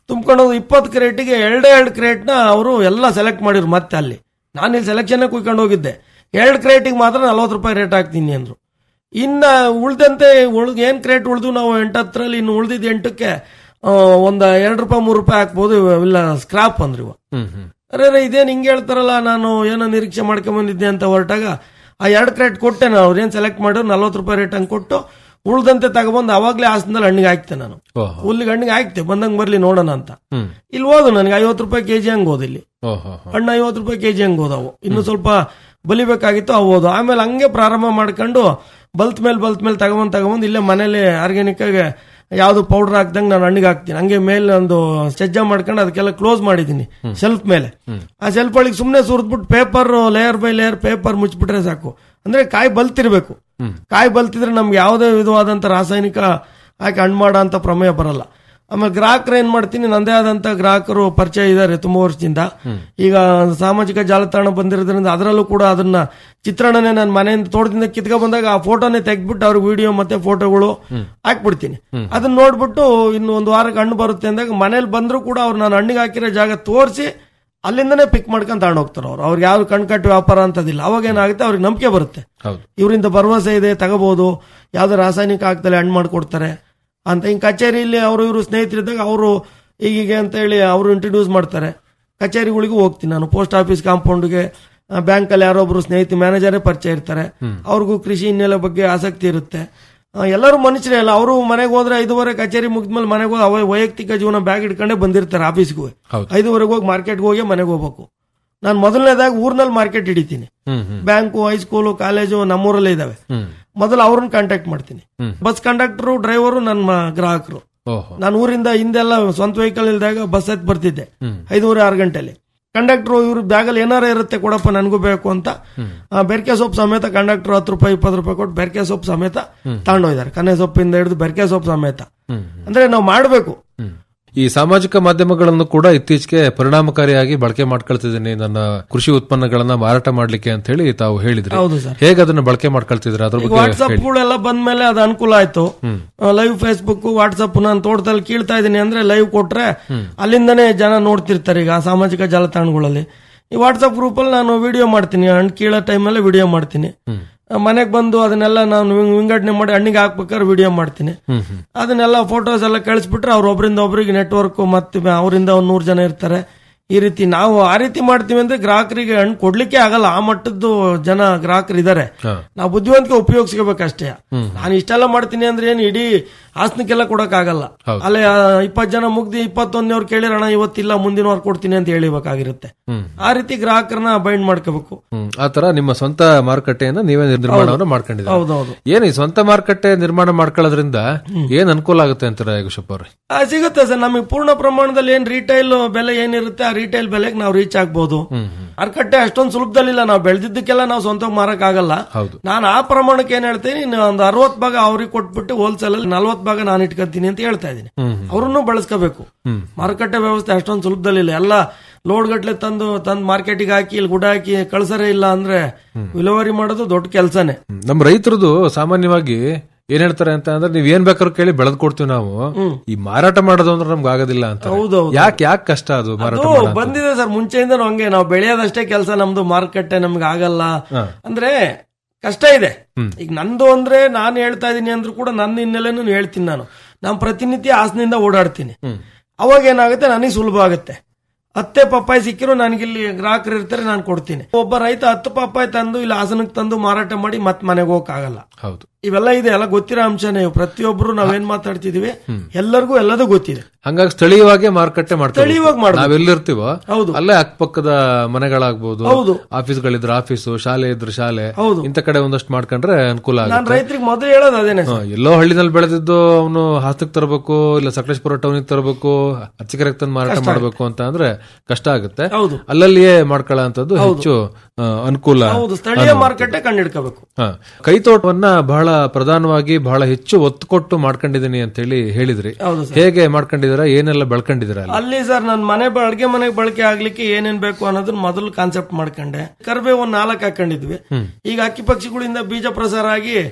ತುಂಬ್ಕೊಂಡು ಹೋಗಿ ಇಪ್ಪತ್ತು ಕ್ರೇಟಿಗೆ ಎರಡೇ ಎರಡು ಕ್ರೇಟ್ನ ಅವರು ಎಲ್ಲ ಸೆಲೆಕ್ಟ್ ಮಾಡಿರು ಮತ್ತೆ ಅಲ್ಲಿ ನಾನು ಇಲ್ಲಿ ಸೆಲೆಕ್ಷನ್ ಕುಯ್ಕೊಂಡು ಹೋಗಿದ್ದೆ ಎರಡು ಕ್ರೇಟಿಗೆ ಮಾತ್ರ ನಲ್ವತ್ತು ರೂಪಾಯಿ ರೇಟ್ ಹಾಕ್ತೀನಿ ಅಂದ್ರು ಇನ್ನ ಉಳ್ದಂತೆ ಉಳ್ದ ಏನ್ ಕ್ರೇಟ್ ಉಳ್ದು ನಾವು ಎಂಟತ್ತರಲ್ಲಿ ಇನ್ನು ಉಳ್ದಿದ್ ಎಂಟಕ್ಕೆ ಆ, ಒಂದ್ ಎರಡು ರೂಪಾಯಿ ಮೂರು ರೂಪಾಯಿ ಹಾಕ್ಬೋದು ಇಲ್ಲ ಸ್ಕ್ರಾಪ್ ಅಂದ್ರಿ ಇವ ಹ್ಮ್ ಹ್ಮ್ ಅರೆ ಅರೆ ಇದೇನ್ ಹಿಂಗೆ ಹೇಳ್ತಾರಲ್ಲ ನಾನು ಏನೋ ನಿರೀಕ್ಷೆ ಮಾಡ್ಕೊಂಡ್ ಬಂದಿದ್ದೆ ಅಂತ ಹೊರಟಾಗ ಆ ಎರಡು ಕ್ರೇಟ್ ಕೊಟ್ಟೆ ನಾನು ಅವ್ರೇನ್ ಸೆಲೆಕ್ಟ್ ಮಾಡಿದ್ರು ನಲ್ವತ್ತು ರೂಪಾಯಿ ರೇಟ್ ಹಂಗೆ ಕೊಟ್ಟು ಉಳ್ದಂತೆ ತಗೊಬಂದು ಅವಾಗ್ಲೇ ಹಾಸನದಲ್ಲಿ ಹಣ್ಣಿಗೆ ಹಾಕ್ತೆ ನಾನು ಓಹೋ ಹುಲ್ಲಿಗೆ ಹಣ್ಣಿಗೆ ಹಾಕ್ತೆ ಬಂದಂಗೆ ಬರ್ಲಿ ನೋಡೋಣ ಅಂತ ಹ್ಮ್ ಇಲ್ಲಿ ಹೋದು ನನಗೆ ಐವತ್ತು ರೂಪಾಯಿ ಕೆಜಿ ಹಂಗೆ ಹೋದ ಇಲ್ಲಿ ಓಹೋ ಹಣ್ಣು ಐವತ್ತು ರೂಪಾಯಿ ಕೆಜಿ ಹಂಗೆ ಹೋದವು ಇನ್ನು ಸ್ವಲ್ಪ ಬಲಿಬೇಕಾಗಿತ್ತು ಅವು ಹೋದವು ಆಮೇಲೆ ಹಂಗೆ ಪ್ರಾರಂಭ ಮಾಡ್ಕೊಂಡು ಬಲ್ತ್ ಮೇಲೆ ಬಲ್ತ್ ಮೇಲೆ ತಗೊಂಬಂದ್ ತಗೊಂಬಂದು ಇಲ್ಲೇ ಮನೇಲಿ ಆರ್ಗ್ಯಾನಿಕ್ ಆಗಿ ಯಾವ್ದು ಪೌಡರ್ ಹಾಕ್ದಂಗೆ ನಾನು ಹಣ್ಣಿಗೆ ಹಾಕ್ತೀನಿ ಹಂಗೆ ಮೇಲೆ ಒಂದು ಸಜ್ಜ ಮಾಡ್ಕೊಂಡು ಅದಕ್ಕೆಲ್ಲ ಕ್ಲೋಸ್ ಮಾಡಿದ್ದೀನಿ ಶೆಲ್ಫ್ ಮೇಲೆ ಆ ಶೆಲ್ಫ್ ಒಳಗೆ ಸುಮ್ಮನೆ ಸುರಿದ್ಬಿಟ್ಟು paper layer by layer paper ಮುಚ್ಚಿಬಿಟ್ರೆ ಸಾಕು ಅಂದ್ರೆ ಕಾಯಿ ಬಲ್ತಿರ್ಬೇಕು ಕಾಯಿ ಬಲ್ತಿದ್ರೆ ನಮ್ಗೆ ಯಾವುದೇ ವಿಧವಾದಂತ ರಾಸಾಯನಿಕ ಹಾಕಿ ಹಣ್ಣು ಮಾಡೋ ಅಂತ ಪ್ರಮೇಯ ಬರಲ್ಲ ಆಮೇಲೆ ಗ್ರಾಹಕರು ಏನ್ ಮಾಡ್ತೀನಿ ನಂದೇ ಆದಂತ ಗ್ರಾಹಕರು ಪರಿಚಯ ಇದ್ದಾರೆ ತುಂಬಾ ವರ್ಷದಿಂದ ಈಗ ಸಾಮಾಜಿಕ ಜಾಲತಾಣ ಬಂದಿರೋದ್ರಿಂದ ಅದರಲ್ಲೂ ಕೂಡ ಅದನ್ನ ಚಿತ್ರಣನೇ ನಾನು ಮನೆಯಿಂದ ತೋಟದಿಂದ ಕಿತ್ಕೊ ಬಂದಾಗ ಆ ಫೋಟೋನೇ ತೆಗ್ದ್ಬಿಟ್ಟು ಅವ್ರಿಗೆ ವಿಡಿಯೋ ಮತ್ತೆ ಫೋಟೋಗಳು ಹಾಕ್ಬಿಡ್ತೀನಿ ಅದನ್ನ ನೋಡ್ಬಿಟ್ಟು ಇನ್ನು ಒಂದು ವಾರಕ್ಕೆ ಹಣ್ಣು ಬರುತ್ತೆ ಅಂದಾಗ ಮನೇಲಿ ಬಂದ್ರು ಕೂಡ ಅವ್ರು ನಾನು ಹಣ್ಣಿಗೆ ಹಾಕಿರೋ ಜಾಗ ತೋರಿಸಿ ಅಲ್ಲಿಂದನೇ ಪಿಕ್ ಮಾಡ್ಕೊಂಡು ತಗೊಂಡು ಹೋಗ್ತಾರೆ ಅವ್ರು ಅವ್ರಿಗೆ ಯಾವ ಕಣ್ಕಟ್ಟು ವ್ಯಾಪಾರ ಅಂತದಿಲ್ಲ ಅವಾಗ ಏನಾಗುತ್ತೆ ಅವ್ರಿಗೆ ನಂಬಿಕೆ ಬರುತ್ತೆ ಹೌದು ಇವರಿಂದ ಭರವಸೆ ಇದೆ ತಗೋಬಹುದು ಯಾವ್ದು ರಾಸಾಯನಿಕ ಹಾಕ್ದಲೆ ಹಣ್ಣು ಮಾಡ್ಕೊಡ್ತಾರೆ ಅಂತ ಹಿಂಗ್ ಕಚೇರಿಯಲ್ಲಿ ಅವರು ಇವರು ಸ್ನೇಹಿತರಿದ್ದಾಗ ಅವರು ಹೀಗೀಗೆ ಅಂತ ಹೇಳಿ ಅವರು ಇಂಟ್ರಡ್ಯೂಸ್ ಮಾಡ್ತಾರೆ ಕಚೇರಿಗಳಿಗೂ ಹೋಗ್ತೀನಿ ನಾನು ಪೋಸ್ಟ್ ಆಫೀಸ್ ಕಾಂಪೌಂಡ್ಗೆ ಬ್ಯಾಂಕಲ್ಲಿ ಯಾರೊಬ್ರು ಸ್ನೇಹಿತ ಮ್ಯಾನೇಜರೇ ಪರಿಚಯ ಇರ್ತಾರೆ ಅವ್ರಿಗೂ ಕೃಷಿ ಹಿನ್ನೆಲೆ ಬಗ್ಗೆ ಆಸಕ್ತಿ ಇರುತ್ತೆ ಆ, ಎಲ್ಲರೂ ಮನುಷ್ಯರೇ ಅಲ್ಲ ಅವರು ಮನೆಗೆ ಹೋದ್ರೆ ಐದುವರೆ ಕಚೇರಿ ಮುಗಿದ್ಮೇಲೆ ಮನೆಗೆ ಹೋಗಿ ಅವ ವೈಯಕ್ತಿಕ ಜೀವನ ಬ್ಯಾಗ್ ಇಟ್ಕೊಂಡೇ ಬಂದಿರ್ತಾರೆ ಆಫೀಸ್ಗೂ ಹೌದು. ಐದುವರೆಗೆ ಹೋಗಿ ಮಾರ್ಕೆಟ್ಗೆ ಹೋಗಿ ಮನೆಗೆ ಹೋಗ್ಬೇಕು ನಾನು ಮೊದಲನೇದಾಗಿ ಊರ್ನಲ್ಲಿ ಮಾರ್ಕೆಟ್ ಹಿಡಿತೀನಿ ಹ್ಮ್ ಹ್ಮ್ ಬ್ಯಾಂಕು ಹೈಸ್ಕೂಲು ಕಾಲೇಜು ನಮ್ಮೂರಲ್ಲೇ ಇದಾವೆ ಹ್ಮ್ ಮೊದಲು ಅವ್ರನ್ನ ಕಾಂಟ್ಯಾಕ್ಟ್ ಮಾಡ್ತೀನಿ ಹ್ಮ್. ಬಸ್ ಕಂಡಕ್ಟರ್ ಡ್ರೈವರು ನನ್ನ ಗ್ರಾಹಕರು ಓಹೋ ನಾನು ಊರಿಂದ ಹಿಂದೆಲ್ಲ ಸ್ವಂತ ವೆಹಿಕಲ್ ಇಲ್ದಾಗ ಬಸ್ ಹತ್ತಿ ಬರ್ತಿದ್ದೆ ಹ್ಮ್. ಐದೂವರೆ ಆರು ಗಂಟೆಲಿ ಕಂಡಕ್ಟರ್ ಇವ್ರ ಬ್ಯಾಗಲ್ಲಿ ಏನಾರ ಇರುತ್ತೆ ಕೊಡಪ್ಪ ನನಗೂ ಬೇಕು ಅಂತ ಆ, ಬೆರ್ಕೆ ಸೊಪ್ಪು ಸಮೇತ ಕಂಡಕ್ಟರ್ ಹತ್ತು ರೂಪಾಯಿ ಇಪ್ಪತ್ತು ರೂಪಾಯಿ ಕೊಟ್ಟು ಬೆರ್ಕೆ ಸೊಪ್ಪು ಸಮೇತ ತಗೊಂಡೋಗಿದ್ದಾರೆ ಕನ್ನೆ ಸೊಪ್ಪಿಂದ ಹಿಡಿದು ಬೆರ್ಕೆ ಸೊಪ್ಪು ಸಮೇತ ಹ್ಮ್ ಅಂದ್ರೆ ನಾವು ಮಾಡಬೇಕು ಹ್ಮ್. ಈ ಸಾಮಾಜಿಕ ಮಾಧ್ಯಮಗಳನ್ನು ಕೂಡ ಇತ್ತೀಚೆಗೆ ಪರಿಣಾಮಕಾರಿಯಾಗಿ ಬಳಕೆ ಮಾಡ್ಕೊಳ್ತಿದ್ದೀನಿ ನನ್ನ ಕೃಷಿ ಉತ್ಪನ್ನಗಳನ್ನ ಮಾರಾಟ ಮಾಡ್ಲಿಕ್ಕೆ ಅಂತ ಹೇಳಿ ತಾವು ಹೇಳಿದ್ರಿ ಹೌದು ಸರ್ ಹೇಗೆ ಅದನ್ನ ಬಳಕೆ ಮಾಡ್ಕೊಳ್ತಿದ್ರ ಅದ್ರ ಈಗ ಬಗ್ಗೆ ವಾಟ್ಸಪ್ ಗಳೆಲ್ಲ ಬಂದ್ಮೇಲೆ ಅದು ಅನುಕೂಲ ಆಯ್ತು ಲೈವ್ ಫೇಸ್ಬುಕ್ ವಾಟ್ಸಪ್ ನಾನು ತೋಟದಲ್ಲಿ ಕೀಳ್ತಾ ಇದೀನಿ ಅಂದ್ರೆ ಲೈವ್ ಕೊಟ್ರೆ ಅಲ್ಲಿಂದನೇ ಜನ ನೋಡ್ತಿರ್ತಾರೆ ಈಗ ಆ ಸಾಮಾಜಿಕ ಜಾಲತಾಣಗಳಲ್ಲಿ ಈ ವಾಟ್ಸಪ್ ಗ್ರೂಪ್ ಅಲ್ಲಿ ನಾನು ವಿಡಿಯೋ ಮಾಡ್ತೀನಿ ಹಣ್ಣು ಕೀಳೋ ಟೈಮಲ್ಲಿ ವಿಡಿಯೋ ಮಾಡ್ತೀನಿ ಮನೆಗೆ ಬಂದು ಅದನ್ನೆಲ್ಲ ನಾನು ವಿಂಗ್- ವಿಂಗಡಣೆ ಮಾಡಿ ಹಣ್ಣಿಗೆ ಹಾಕ್ಬೇಕಾದ್ರೆ ವಿಡಿಯೋ ಮಾಡ್ತೀನಿ ಹ್ಮ್ ಹ್ಮ್ ಅದನ್ನೆಲ್ಲ ಫೋಟೋಸ್ ಎಲ್ಲ ಕಳಿಸ್ಬಿಟ್ರೆ ಅವ್ರ ಒಬ್ಬರಿಂದ ಒಬ್ರಿಗೆ ನೆಟ್ವರ್ಕ್ ಮತ್ತೆ ಅವರಿಂದ ಒಂದ್ ನೂರು ಜನ ಇರ್ತಾರೆ ಈ ರೀತಿ ನಾವು ಆ ರೀತಿ ಮಾಡ್ತೀವಿ ಅಂದ್ರೆ ಗ್ರಾಹಕರಿಗೆ ಹಣ್ಣು ಕೊಡ್ಲಿಕ್ಕೆ ಆಗಲ್ಲ ಆ ಮಟ್ಟದ್ದು ಜನ ಗ್ರಾಹಕರು ಇದಾರೆ ಹಾ. ನಾವು ಬುದ್ಧಿವಂತಿಕೆ ಉಪಯೋಗಿಸ್ಕೋಬೇಕಷ್ಟೇ ನಾನು ಇಷ್ಟೆಲ್ಲ ಮಾಡ್ತೀನಿ ಅಂದ್ರೆ ಏನು ಇಡೀ ಹಾಸನಕ್ಕೆಲ್ಲ ಕೊಡಕ್ ಆಗಲ್ಲ ಹೌದು. ಅಲ್ಲೇ ಇಪ್ಪತ್ತು ಜನ ಮುಗ್ದಿ ಇಪ್ಪತ್ತೊಂದನೇವ್ರು ಕೇಳಿರೋಣ ಇವತ್ತಿಲ್ಲ ಮುಂದಿನ ವಾರ ಕೊಡ್ತೀನಿ ಅಂತ ಹೇಳಿಬೇಕಾಗಿರುತ್ತೆ ಹ್ಮ್. ಆ ರೀತಿ ಗ್ರಾಹಕರನ್ನ ಬೈಂಡ್ ಮಾಡ್ಕೋಬೇಕು ಹ್ಮ್. ಆ ತರ ನಿಮ್ಮ ಸ್ವಂತ ಮಾರುಕಟ್ಟೆಯನ್ನ ನೀವೇ ನಿರ್ಮಾಣವನ್ನು ಮಾಡ್ಕೊಂಡಿದ್ದೀರಿ ಹೌದೌದು ಏನ್ ಈ ಸ್ವಂತ ಮಾರುಕಟ್ಟೆ ನಿರ್ಮಾಣ ಮಾಡ್ಕೊಳ್ಳೋದ್ರಿಂದ ಏನ್ ಅನುಕೂಲ ಆಗುತ್ತೆ ಅಂತಾರೆ ಯೋಗೇಶಪ್ಪ ಅವ್ರೆ ಆ, ಸಿಗುತ್ತೆ ಸರ್ ನಮಗೆ ಪೂರ್ಣ ಪ್ರಮಾಣದಲ್ಲಿ ಏನ್ ರಿಟೈಲ್ ಬೆಲೆ ಏನಿರುತ್ತೆ ಆ ರಿಟೈಲ್ ಬೆಲೆಗೆ ನಾವು ರೀಚ್ ಆಗ್ಬೋದು ಮಾರುಕಟ್ಟೆ ಅಷ್ಟೊಂದು ಸುಲಭದಲ್ಲಿಲ್ಲ ನಾವು ಬೆಳೆದಿದ್ದಕ್ಕೆಲ್ಲ ನಾವು ಸ್ವಂತ ಮಾರಕ್ ಆಗಲ್ಲ ಹೌದು ನಾನು ಆ ಪ್ರಮಾಣಕ್ಕೆ ಏನ್ ಹೇಳ್ತೀನಿ ಇನ್ನು ಒಂದು ಅರವತ್ ಭಾಗ ಅವ್ರಿಗೆ ಕೊಟ್ಬಿಟ್ಟು ಹೋಲ್ಸೇಲ್ ಅಲ್ಲಿ ನಲ್ವತ್ ಭಾಗ ನಾನು ಇಟ್ಕೊಂತೀನಿ ಅಂತ ಹೇಳ್ತಾ ಇದ್ದೀನಿ ಹ್ಮ್. ಅವ್ರನ್ನು ಬಳಸ್ಕೋಬೇಕು ಹ್ಮ್. ಮಾರುಕಟ್ಟೆ ವ್ಯವಸ್ಥೆ ಅಷ್ಟೊಂದು ಸುಲಭದಲ್ಲಿಲ್ಲ ಎಲ್ಲ ಲೋಡ್ ಗಟ್ಲೆ ತಂದು ತಂದು ಮಾರ್ಕೆಟಿಗೆ ಹಾಕಿ ಇಲ್ಲಿ ಗುಡ ಹಾಕಿ ಕಳ್ಸರೇ ಇಲ್ಲ ಅಂದ್ರೆ ವಿಲೇವಾರಿ ಮಾಡೋದು ದೊಡ್ಡ ಕೆಲಸನೇ ಹ್ಮ್. ನಮ್ಮ ರೈತರದು ಸಾಮಾನ್ಯವಾಗಿ ಏನ್ ಹೇಳ್ತಾರೆ ಅಂತ ಅಂದ್ರೆ ನೀವ್ ಏನ್ ಬೇಕಾದ್ರೂ ಕೇಳಿ ಬೆಳೆದ್ ಕೊಡ್ತೀವಿ ನಾವು ಈ ಮಾರಾಟ ಮಾಡೋದು ಅಂದ್ರೆ ನಮ್ಗೆ ಆಗೋದಿಲ್ಲ ಅಂತ ಹೌದೌದು. ಯಾಕೆ ಯಾಕೆ ಕಷ್ಟ ಅದು ಮಾರಾಟ ಅದು ಮಾಡೋದು? ಬಂದಿದೆ ಸರ್ ಮುಂಚೆಯಿಂದ ಹಂಗೆ ನಾವು ಬೆಳೆಯೋದಷ್ಟೇ ಕೆಲಸ ನಮ್ದು ಮಾರುಕಟ್ಟೆ ನಮ್ಗೆ ಆಗಲ್ಲ ಹಾ. ಅಂದ್ರೆ ಕಷ್ಟ ಇದೆ ಈಗ ನಂದು ಅಂದ್ರೆ ನಾನು ಹೇಳ್ತಾ ಇದೀನಿ ಅಂದ್ರೂ ಕೂಡ ನನ್ನ ಹಿನ್ನೆಲೆನೂ ಹೇಳ್ತೀನಿ ನಾನು ನಾನು ಪ್ರತಿನಿತ್ಯ ಹಾಸನಿಂದ ಓಡಾಡ್ತೀನಿ ಅವಾಗ ಏನಾಗುತ್ತೆ ನನಗೆ ಸುಲಭ ಆಗುತ್ತೆ ಹತ್ತೆ ಪಪ್ಪಾಯಿ ಸಿಕ್ಕಿರೋ ನನಗಿಲ್ಲಿ ಗ್ರಾಹಕರು ಇರ್ತಾರೆ ನಾನು ಕೊಡ್ತೀನಿ ಒಬ್ಬ ರೈತ ಹತ್ತು ಪಪ್ಪಾಯಿ ತಂದು ಇಲ್ಲಿ ಹಾಸನಕ್ಕೆ ತಂದು ಮಾರಾಟ ಮಾಡಿ ಮತ್ ಮನೆಗೆ ಹೋಗಕ್ಕಾಗಲ್ಲ ಹೌದು ಇವೆಲ್ಲ ಇದೆ ಎಲ್ಲ ಗೊತ್ತಿರೋ ಅಂಶನೇ ಇವು. ಪ್ರತಿಯೊಬ್ರು ನಾವೇನ್ ಮಾತಾಡ್ತಿದೀವಿ ಎಲ್ಲರಿಗೂ ಎಲ್ಲದೂ ಗೊತ್ತಿದೆ ಹಂಗಾಗಿ ಸ್ಥಳೀಯವಾಗಿ ಮಾರುಕಟ್ಟೆ ಮಾಡ್ತೀವಿ ಸ್ಥಳೀಯವಾಗಿ ಮಾಡ್ಬೇಕು. ನಾವೆಲ್ಲಿರ್ತೀವೋ ಹೌದು. ಅಲ್ಲೇ ಅಕ್ಕಪಕ್ಕದ ಮನೆಗಳಾಗ್ಬೋದು ಹೌದು. ಆಫೀಸ್ಗಳಿದ್ರೆ ಆಫೀಸು ಶಾಲೆ ಇದ್ರೆ ಶಾಲೆ ಹೌದು. ಇಂಥ ಕಡೆ ಒಂದಷ್ಟು ಮಾಡ್ಕೊಂಡ್ರೆ ಅನುಕೂಲ ನಾನು ಆಗುತ್ತೆ ರೈತರಿಗೆ ಮೊದಲು ಹೇಳೋದು ಅದೇನೆ ಸರ್. ಹಾ, ಎಲ್ಲೋ ಹಳ್ಳಿನಲ್ಲಿ ಬೆಳೆದಿದ್ದು ಅವನು ಹಾಸನಕ್ಕೆ ತರಬೇಕು ಇಲ್ಲ ಸಕಲೇಶ್ಪುರ ಟೌನಿಗೆ ತರಬೇಕು ಅರ್ಚಕರಿಗೆ ತಂದು ಮಾರಾಟ ಮಾಡಬೇಕು ಅಂತ ಅಂದ್ರೆ ಕಷ್ಟ ಆಗುತ್ತೆ ಹೌದು ಅಲ್ಲಲ್ಲಿಯೇ ಮಾಡ್ಕೊಳ್ಳೋ ಅಂತದ್ದು ಹೆಚ್ಚು ಆ, ಅನುಕೂಲ ಹೌದು ಸ್ಥಳೀಯ ಮಾರುಕಟ್ಟೆ ಕಂಡಿಡ್ಕೋಬೇಕು ಹಾ. ಕೈತೋಟವನ್ನ ಬಹಳ ಪ್ರಧಾನವಾಗಿ ಬಹಳ ಹೆಚ್ಚು ಒತ್ತು ಕೊಟ್ಟು ಮಾಡ್ಕೊಂಡಿದ್ದೀನಿ ಅಂತ ಹೇಳಿ ಹೇಳಿದ್ರಿ ಹೌದು ಸರ್ ಹೇಗೆ ಮಾಡ್ಕೊಂಡಿದ್ದೀರಾ ಏನೆಲ್ಲ ಬೆಳ್ಕೊಂಡಿದ್ದೀರಾ ಅಲ್ಲಿ? ಅಲ್ಲಿ ಸರ್ ನನ್ನ ಮನೆ ಅಡ್ಗೆ ಮನೆಗೆ ಬಳಕೆ ಆಗ್ಲಿಕ್ಕೆ ಏನೇನ್ ಬೇಕು ಅನ್ನೋದನ್ನ ಮೊದಲು ಕಾನ್ಸೆಪ್ಟ್ ಮಾಡ್ಕೊಂಡೆ ಕರ್ಬೇ ಒಂದ್ ನಾಲ್ಕು ಹಾಕೊಂಡಿದ್ವಿ ಈಗ ಅಕ್ಕಿ ಪಕ್ಷಿಗಳಿಂದ ಬೀಜ ಪ್ರಸಾರ ಆಗಿ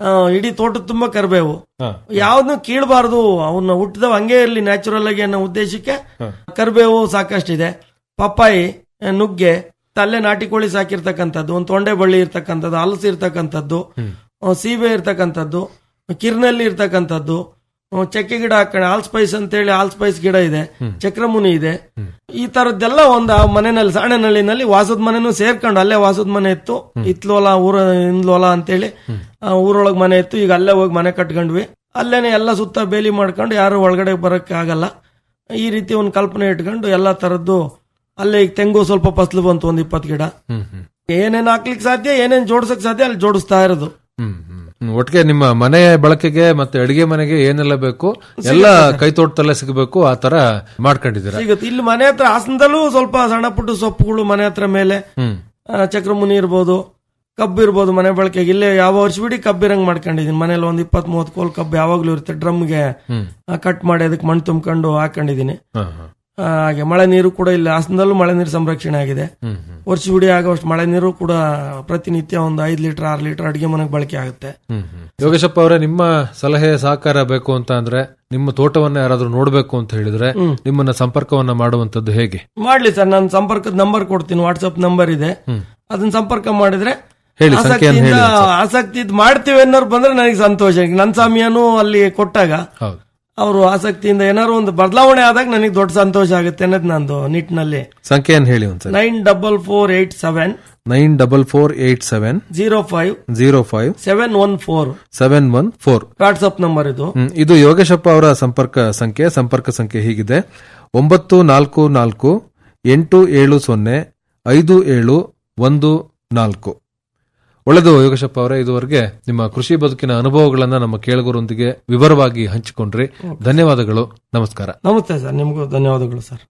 ಆ, ಇಡೀ ತೋಟದ ತುಂಬಾ ಕರಿಬೇವು ಹಾ. ಯಾವ್ದನ್ನು ಕೀಳಬಾರ್ದು ಅವನ್ನ ಹುಟ್ಟಿದವ ಹಂಗೆ ಇರಲಿ ನ್ಯಾಚುರಲ್ ಆಗಿ ಅನ್ನೋ ಉದ್ದೇಶಕ್ಕೆ ಕರಿಬೇವು ಸಾಕಷ್ಟಿದೆ ಪಪ್ಪಾಯಿ ಆ, ನುಗ್ಗೆ ತಲ್ಲೆ ನಾಟಿ ಕೋಳಿ ಸಾಕಿರ್ತಕ್ಕಂಥದ್ದು ಒಂದು ತೊಂಡೆ ಬಳ್ಳಿ ಇರ್ತಕ್ಕಂಥದ್ದು ಹಲಸು ಇರ್ತಕ್ಕಂಥದ್ದು ಆ, ಸೀಬೆ ಇರ್ತಕ್ಕಂಥದ್ದು ಕಿರ್ನಲ್ಲಿ ಇರ್ತಕ್ಕಂಥದ್ದು ಆ, ಚಕ್ಕೆ ಗಿಡ ಹಾಕೋಣ ಆಲ್ ಸ್ಪೈಸ್ ಅಂತೇಳಿ ಆಲ್ ಸ್ಪೈಸ್ ಗಿಡ ಇದೆ ಚಕ್ರಮುನಿ ಇದೆ ಈ ತರದ್ದೆಲ್ಲ ಒಂದು ಆ ಮನೆಯಲ್ಲಿ ಸಾಣೆನಳ್ಳಿನಲ್ಲಿ ವಾಸದ ಮನೆನೂ ಸೇರ್ಕೊಂಡು ಅಲ್ಲೇ ವಾಸದ ಮನೆ ಇತ್ತು ಇತ್ಲೋಲ ಊರ ಇಂದ್ಲೋಲ ಅಂತೇಳಿ ಆ, ಊರೊಳಗ್ ಮನೆ ಇತ್ತು ಈಗ ಅಲ್ಲೇ ಹೋಗಿ ಮನೆ ಕಟ್ಕೊಂಡ್ವಿ ಅಲ್ಲೇನೆ ಎಲ್ಲ ಸುತ್ತ ಬೇಲಿ ಮಾಡ್ಕೊಂಡು ಯಾರು ಒಳಗಡೆ ಬರಕ್ಕೆ ಆಗಲ್ಲ ಈ ರೀತಿ ಒಂದು ಕಲ್ಪನೆ ಇಟ್ಕೊಂಡು ಎಲ್ಲಾ ತರದ್ದು ಅಲ್ಲೇ ಈಗ ತೆಂಗು ಸ್ವಲ್ಪ ಫಸಲು ಬಂತು ಒಂದ್ ಇಪ್ಪತ್ತು ಗಿಡ ಹ್ಮ್ ಹ್ಮ್ ಏನೇನ್ ಹಾಕ್ಲಿಕ್ಕೆ ಸಾಧ್ಯ ಏನೇನ್ ಜೋಡ್ಸಕ್ ಸಾಧ್ಯ ಅಲ್ಲಿ ಜೋಡಿಸ್ತಾ ಇರೋದು ಹ್ಮ್ ಹ್ಮ್. ಹ್ಮ್. ಒಟ್ಟಿಗೆ ನಿಮ್ಮ ಮನೆಯ ಬಳಕೆಗೆ ಮತ್ತೆ ಅಡಿಗೆ ಮನೆಗೆ ಏನೆಲ್ಲ ಬೇಕು ಎಲ್ಲ ಕೈ ತೋಟದಲ್ಲೇ ಸಿಗಬೇಕು ಆ ತರ ಮಾಡ್ಕೊಂಡಿದ್ದೀರಾ ಸಿಗುತ್ತೆ ಇಲ್ಲಿ ಮನೆ ಹತ್ರ ಹಾಸನದಲ್ಲೂ ಸ್ವಲ್ಪ ಸಣ್ಣ ಪುಟ್ಟ ಸೊಪ್ಪುಗಳು ಮನೆ ಹತ್ರ ಮೇಲೆ ಹ್ಮ್ ಆ, ಚಕ್ರಮುನಿ ಇರ್ಬೋದು ಕಬ್ಬು ಇರ್ಬೋದು ಮನೆ ಬಳಕೆಗೆ ಇಲ್ಲೇ ಯಾವ ವರ್ಷ ಬಿಡಿ ಕಬ್ಬಿರಂಗ್ ಮಾಡ್ಕೊಂಡಿದೀನಿ ಮನೇಲಿ ಒಂದ್ ಇಪ್ಪತ್ ಮೂವತ್ ಕೋಲ್ ಕಬ್ಬು ಯಾವಾಗ್ಲೂ ಇರುತ್ತೆ ಡ್ರಮ್ಗೆ ಹ್ಮ್ ಕಟ್ ಮಾಡಿ ಅದಕ್ಕೆ ಮಣ್ಣು ತುಂಬ್ಕೊಂಡು ಹಾಕೊಂಡಿದೀನಿ ಹಾ, ಹಾ. ಆ, ಹಾಗೆ ಮಳೆ ನೀರು ಕೂಡ ಇಲ್ಲಿ ಹಾಸನದಲ್ಲೂ ಮಳೆ ನೀರು ಸಂರಕ್ಷಣೆ ಆಗಿದೆ ಹ್ಮ್ ಹ್ಮ್ ವರ್ಷ ಬಿಡಿ ಆಗೋಷ್ಟು ಮಳೆ ನೀರು ಕೂಡ ಪ್ರತಿನಿತ್ಯ ಒಂದು ಐದ್ ಲೀಟರ್ ಆರು ಲೀಟರ್ ಅಡಿಗೆ ಮನೆಗೆ ಬಳಕೆ ಆಗುತ್ತೆ ಹ್ಮ್ ಹ್ಮ್. ಯೋಗೇಶಪ್ಪ ಅವರೇ ನಿಮ್ಮ ಸಲಹೆ ಸಹಕಾರ ಬೇಕು ಅಂತ ಅಂದ್ರೆ ನಿಮ್ಮ ತೋಟವನ್ನ ಯಾರಾದ್ರೂ ನೋಡ್ಬೇಕು ಅಂತ ಹೇಳಿದ್ರೆ ನಿಮ್ಮನ್ನ ಸಂಪರ್ಕವನ್ನ ಮಾಡುವಂತದ್ದು ಹೇಗೆ ಮಾಡ್ಲಿ ಸರ್ ನಾನು ಸಂಪರ್ಕದ ನಂಬರ್ ಕೊಡ್ತೀನಿ ವಾಟ್ಸ್ಆಪ್ ನಂಬರ್ ಇದೆ ಅದನ್ನ ಸಂಪರ್ಕ ಮಾಡಿದ್ರೆ ಹೇಳಿ, ಸಂಖ್ಯೆಯನ್ನು ಹೇಳಿ ಆಸಕ್ತಿಯಿಂದ ಆಸಕ್ತಿ ಇದ್ ಮಾಡ್ತೀವಿ ಅನ್ನೋರು ಬಂದ್ರೆ ನನಗೆ ಸಂತೋಷ ನನ್ನ ಸಮಯನೂ ಅಲ್ಲಿ ಕೊಟ್ಟಾಗ ಹೌದು ಅವರು ಆಸಕ್ತಿಯಿಂದ ಏನಾದ್ರು ಒಂದು ಬದಲಾವಣೆ ಆದಾಗ ನನಗೆ ದೊಡ್ಡ ಸಂತೋಷ ಆಗುತ್ತೆ ಅನ್ನೋದು ನಂದು ನಿಟ್ಟಿನಲ್ಲಿ ಸಂಖ್ಯೆಯನ್ನು ಹೇಳಿ ಒಂದ್ಸರಿ nine double four eight seven nine double four eight seven zero five zero five seven one four seven one four WhatsApp number ಇದು ಇದು ಯೋಗೇಶಪ್ಪ ಅವರ ಸಂಪರ್ಕ ಸಂಖ್ಯೆ ಸಂಪರ್ಕ ಸಂಖ್ಯೆ ಹೀಗಿದೆ ಒಂಬತ್ತು ನಾಲ್ಕು ನಾಲ್ಕು ಎಂಟು ಏಳು ಸೊನ್ನೆ ಐದು ಏಳು ಒಂದು ನಾಲ್ಕು ಒಳ್ಳೆದು ಯೋಗೇಶಪ್ಪ ಅವರೇ ಇದುವರೆಗೆ ನಿಮ್ಮ ಕೃಷಿ ಬದುಕಿನ ಅನುಭವಗಳನ್ನ ನಮ್ಮ ಕೇಳುಗರೊಂದಿಗೆ ವಿವರವಾಗಿ ಹಂಚಿಕೊಂಡ್ರಿ ಧನ್ಯವಾದಗಳು ನಮಸ್ಕಾರ ನಮಸ್ತೆ ಸರ್ ನಿಮಗೂ ಧನ್ಯವಾದಗಳು ಸರ್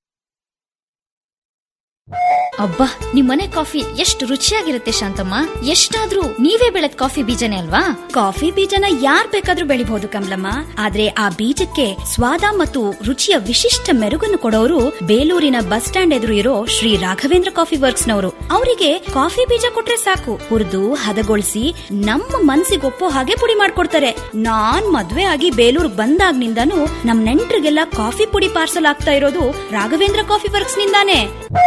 ಅಬ್ಬಾ ನಿಮ್ಮನೆ ಕಾಫಿ ಎಷ್ಟು ರುಚಿಯಾಗಿರುತ್ತೆ ಶಾಂತಮ್ಮ ಎಷ್ಟಾದ್ರೂ ನೀವೇ ಬೆಳೆದ ಕಾಫಿ ಬೀಜನೇ ಅಲ್ವಾ ಕಾಫಿ ಬೀಜನ ಯಾರ್ ಬೇಕಾದ್ರೂ ಬೆಳಿಬಹುದು ಕಮಲಮ್ಮ ಆದ್ರೆ ಆ ಬೀಜಕ್ಕೆ ಸ್ವಾದ ಮತ್ತು ರುಚಿಯ ವಿಶಿಷ್ಟ ಮೆರುಗನ್ನು ಕೊಡೋರು ಬೇಲೂರಿನ ಬಸ್ ಸ್ಟ್ಯಾಂಡ್ ಎದುರು ಇರೋ ಶ್ರೀ ರಾಘವೇಂದ್ರ ಕಾಫಿ ವರ್ಕ್ಸ್ ನವರು ಅವರಿಗೆ ಕಾಫಿ ಬೀಜ ಕೊಟ್ರೆ ಸಾಕು ಹುರಿದು ಹದಗೊಳಿಸಿ ನಮ್ಮ ಮನ್ಸಿಗೆ ಒಪ್ಪೋ ಹಾಗೆ ಪುಡಿ ಮಾಡ್ಕೊಡ್ತಾರೆ ನಾನ್ ಮದ್ವೆ ಆಗಿ ಬೇಲೂರ್ ಬಂದಾಗ್ನಿಂದಾನು ನಮ್ ನೆಂಟ್ರಿಗೆಲ್ಲ ಕಾಫಿ ಪುಡಿ ಪಾರ್ಸಲ್ ಆಗ್ತಾ ಇರೋದು ರಾಘವೇಂದ್ರ ಕಾಫಿ ವರ್ಕ್ಸ್ ನಿಂದಾನೇ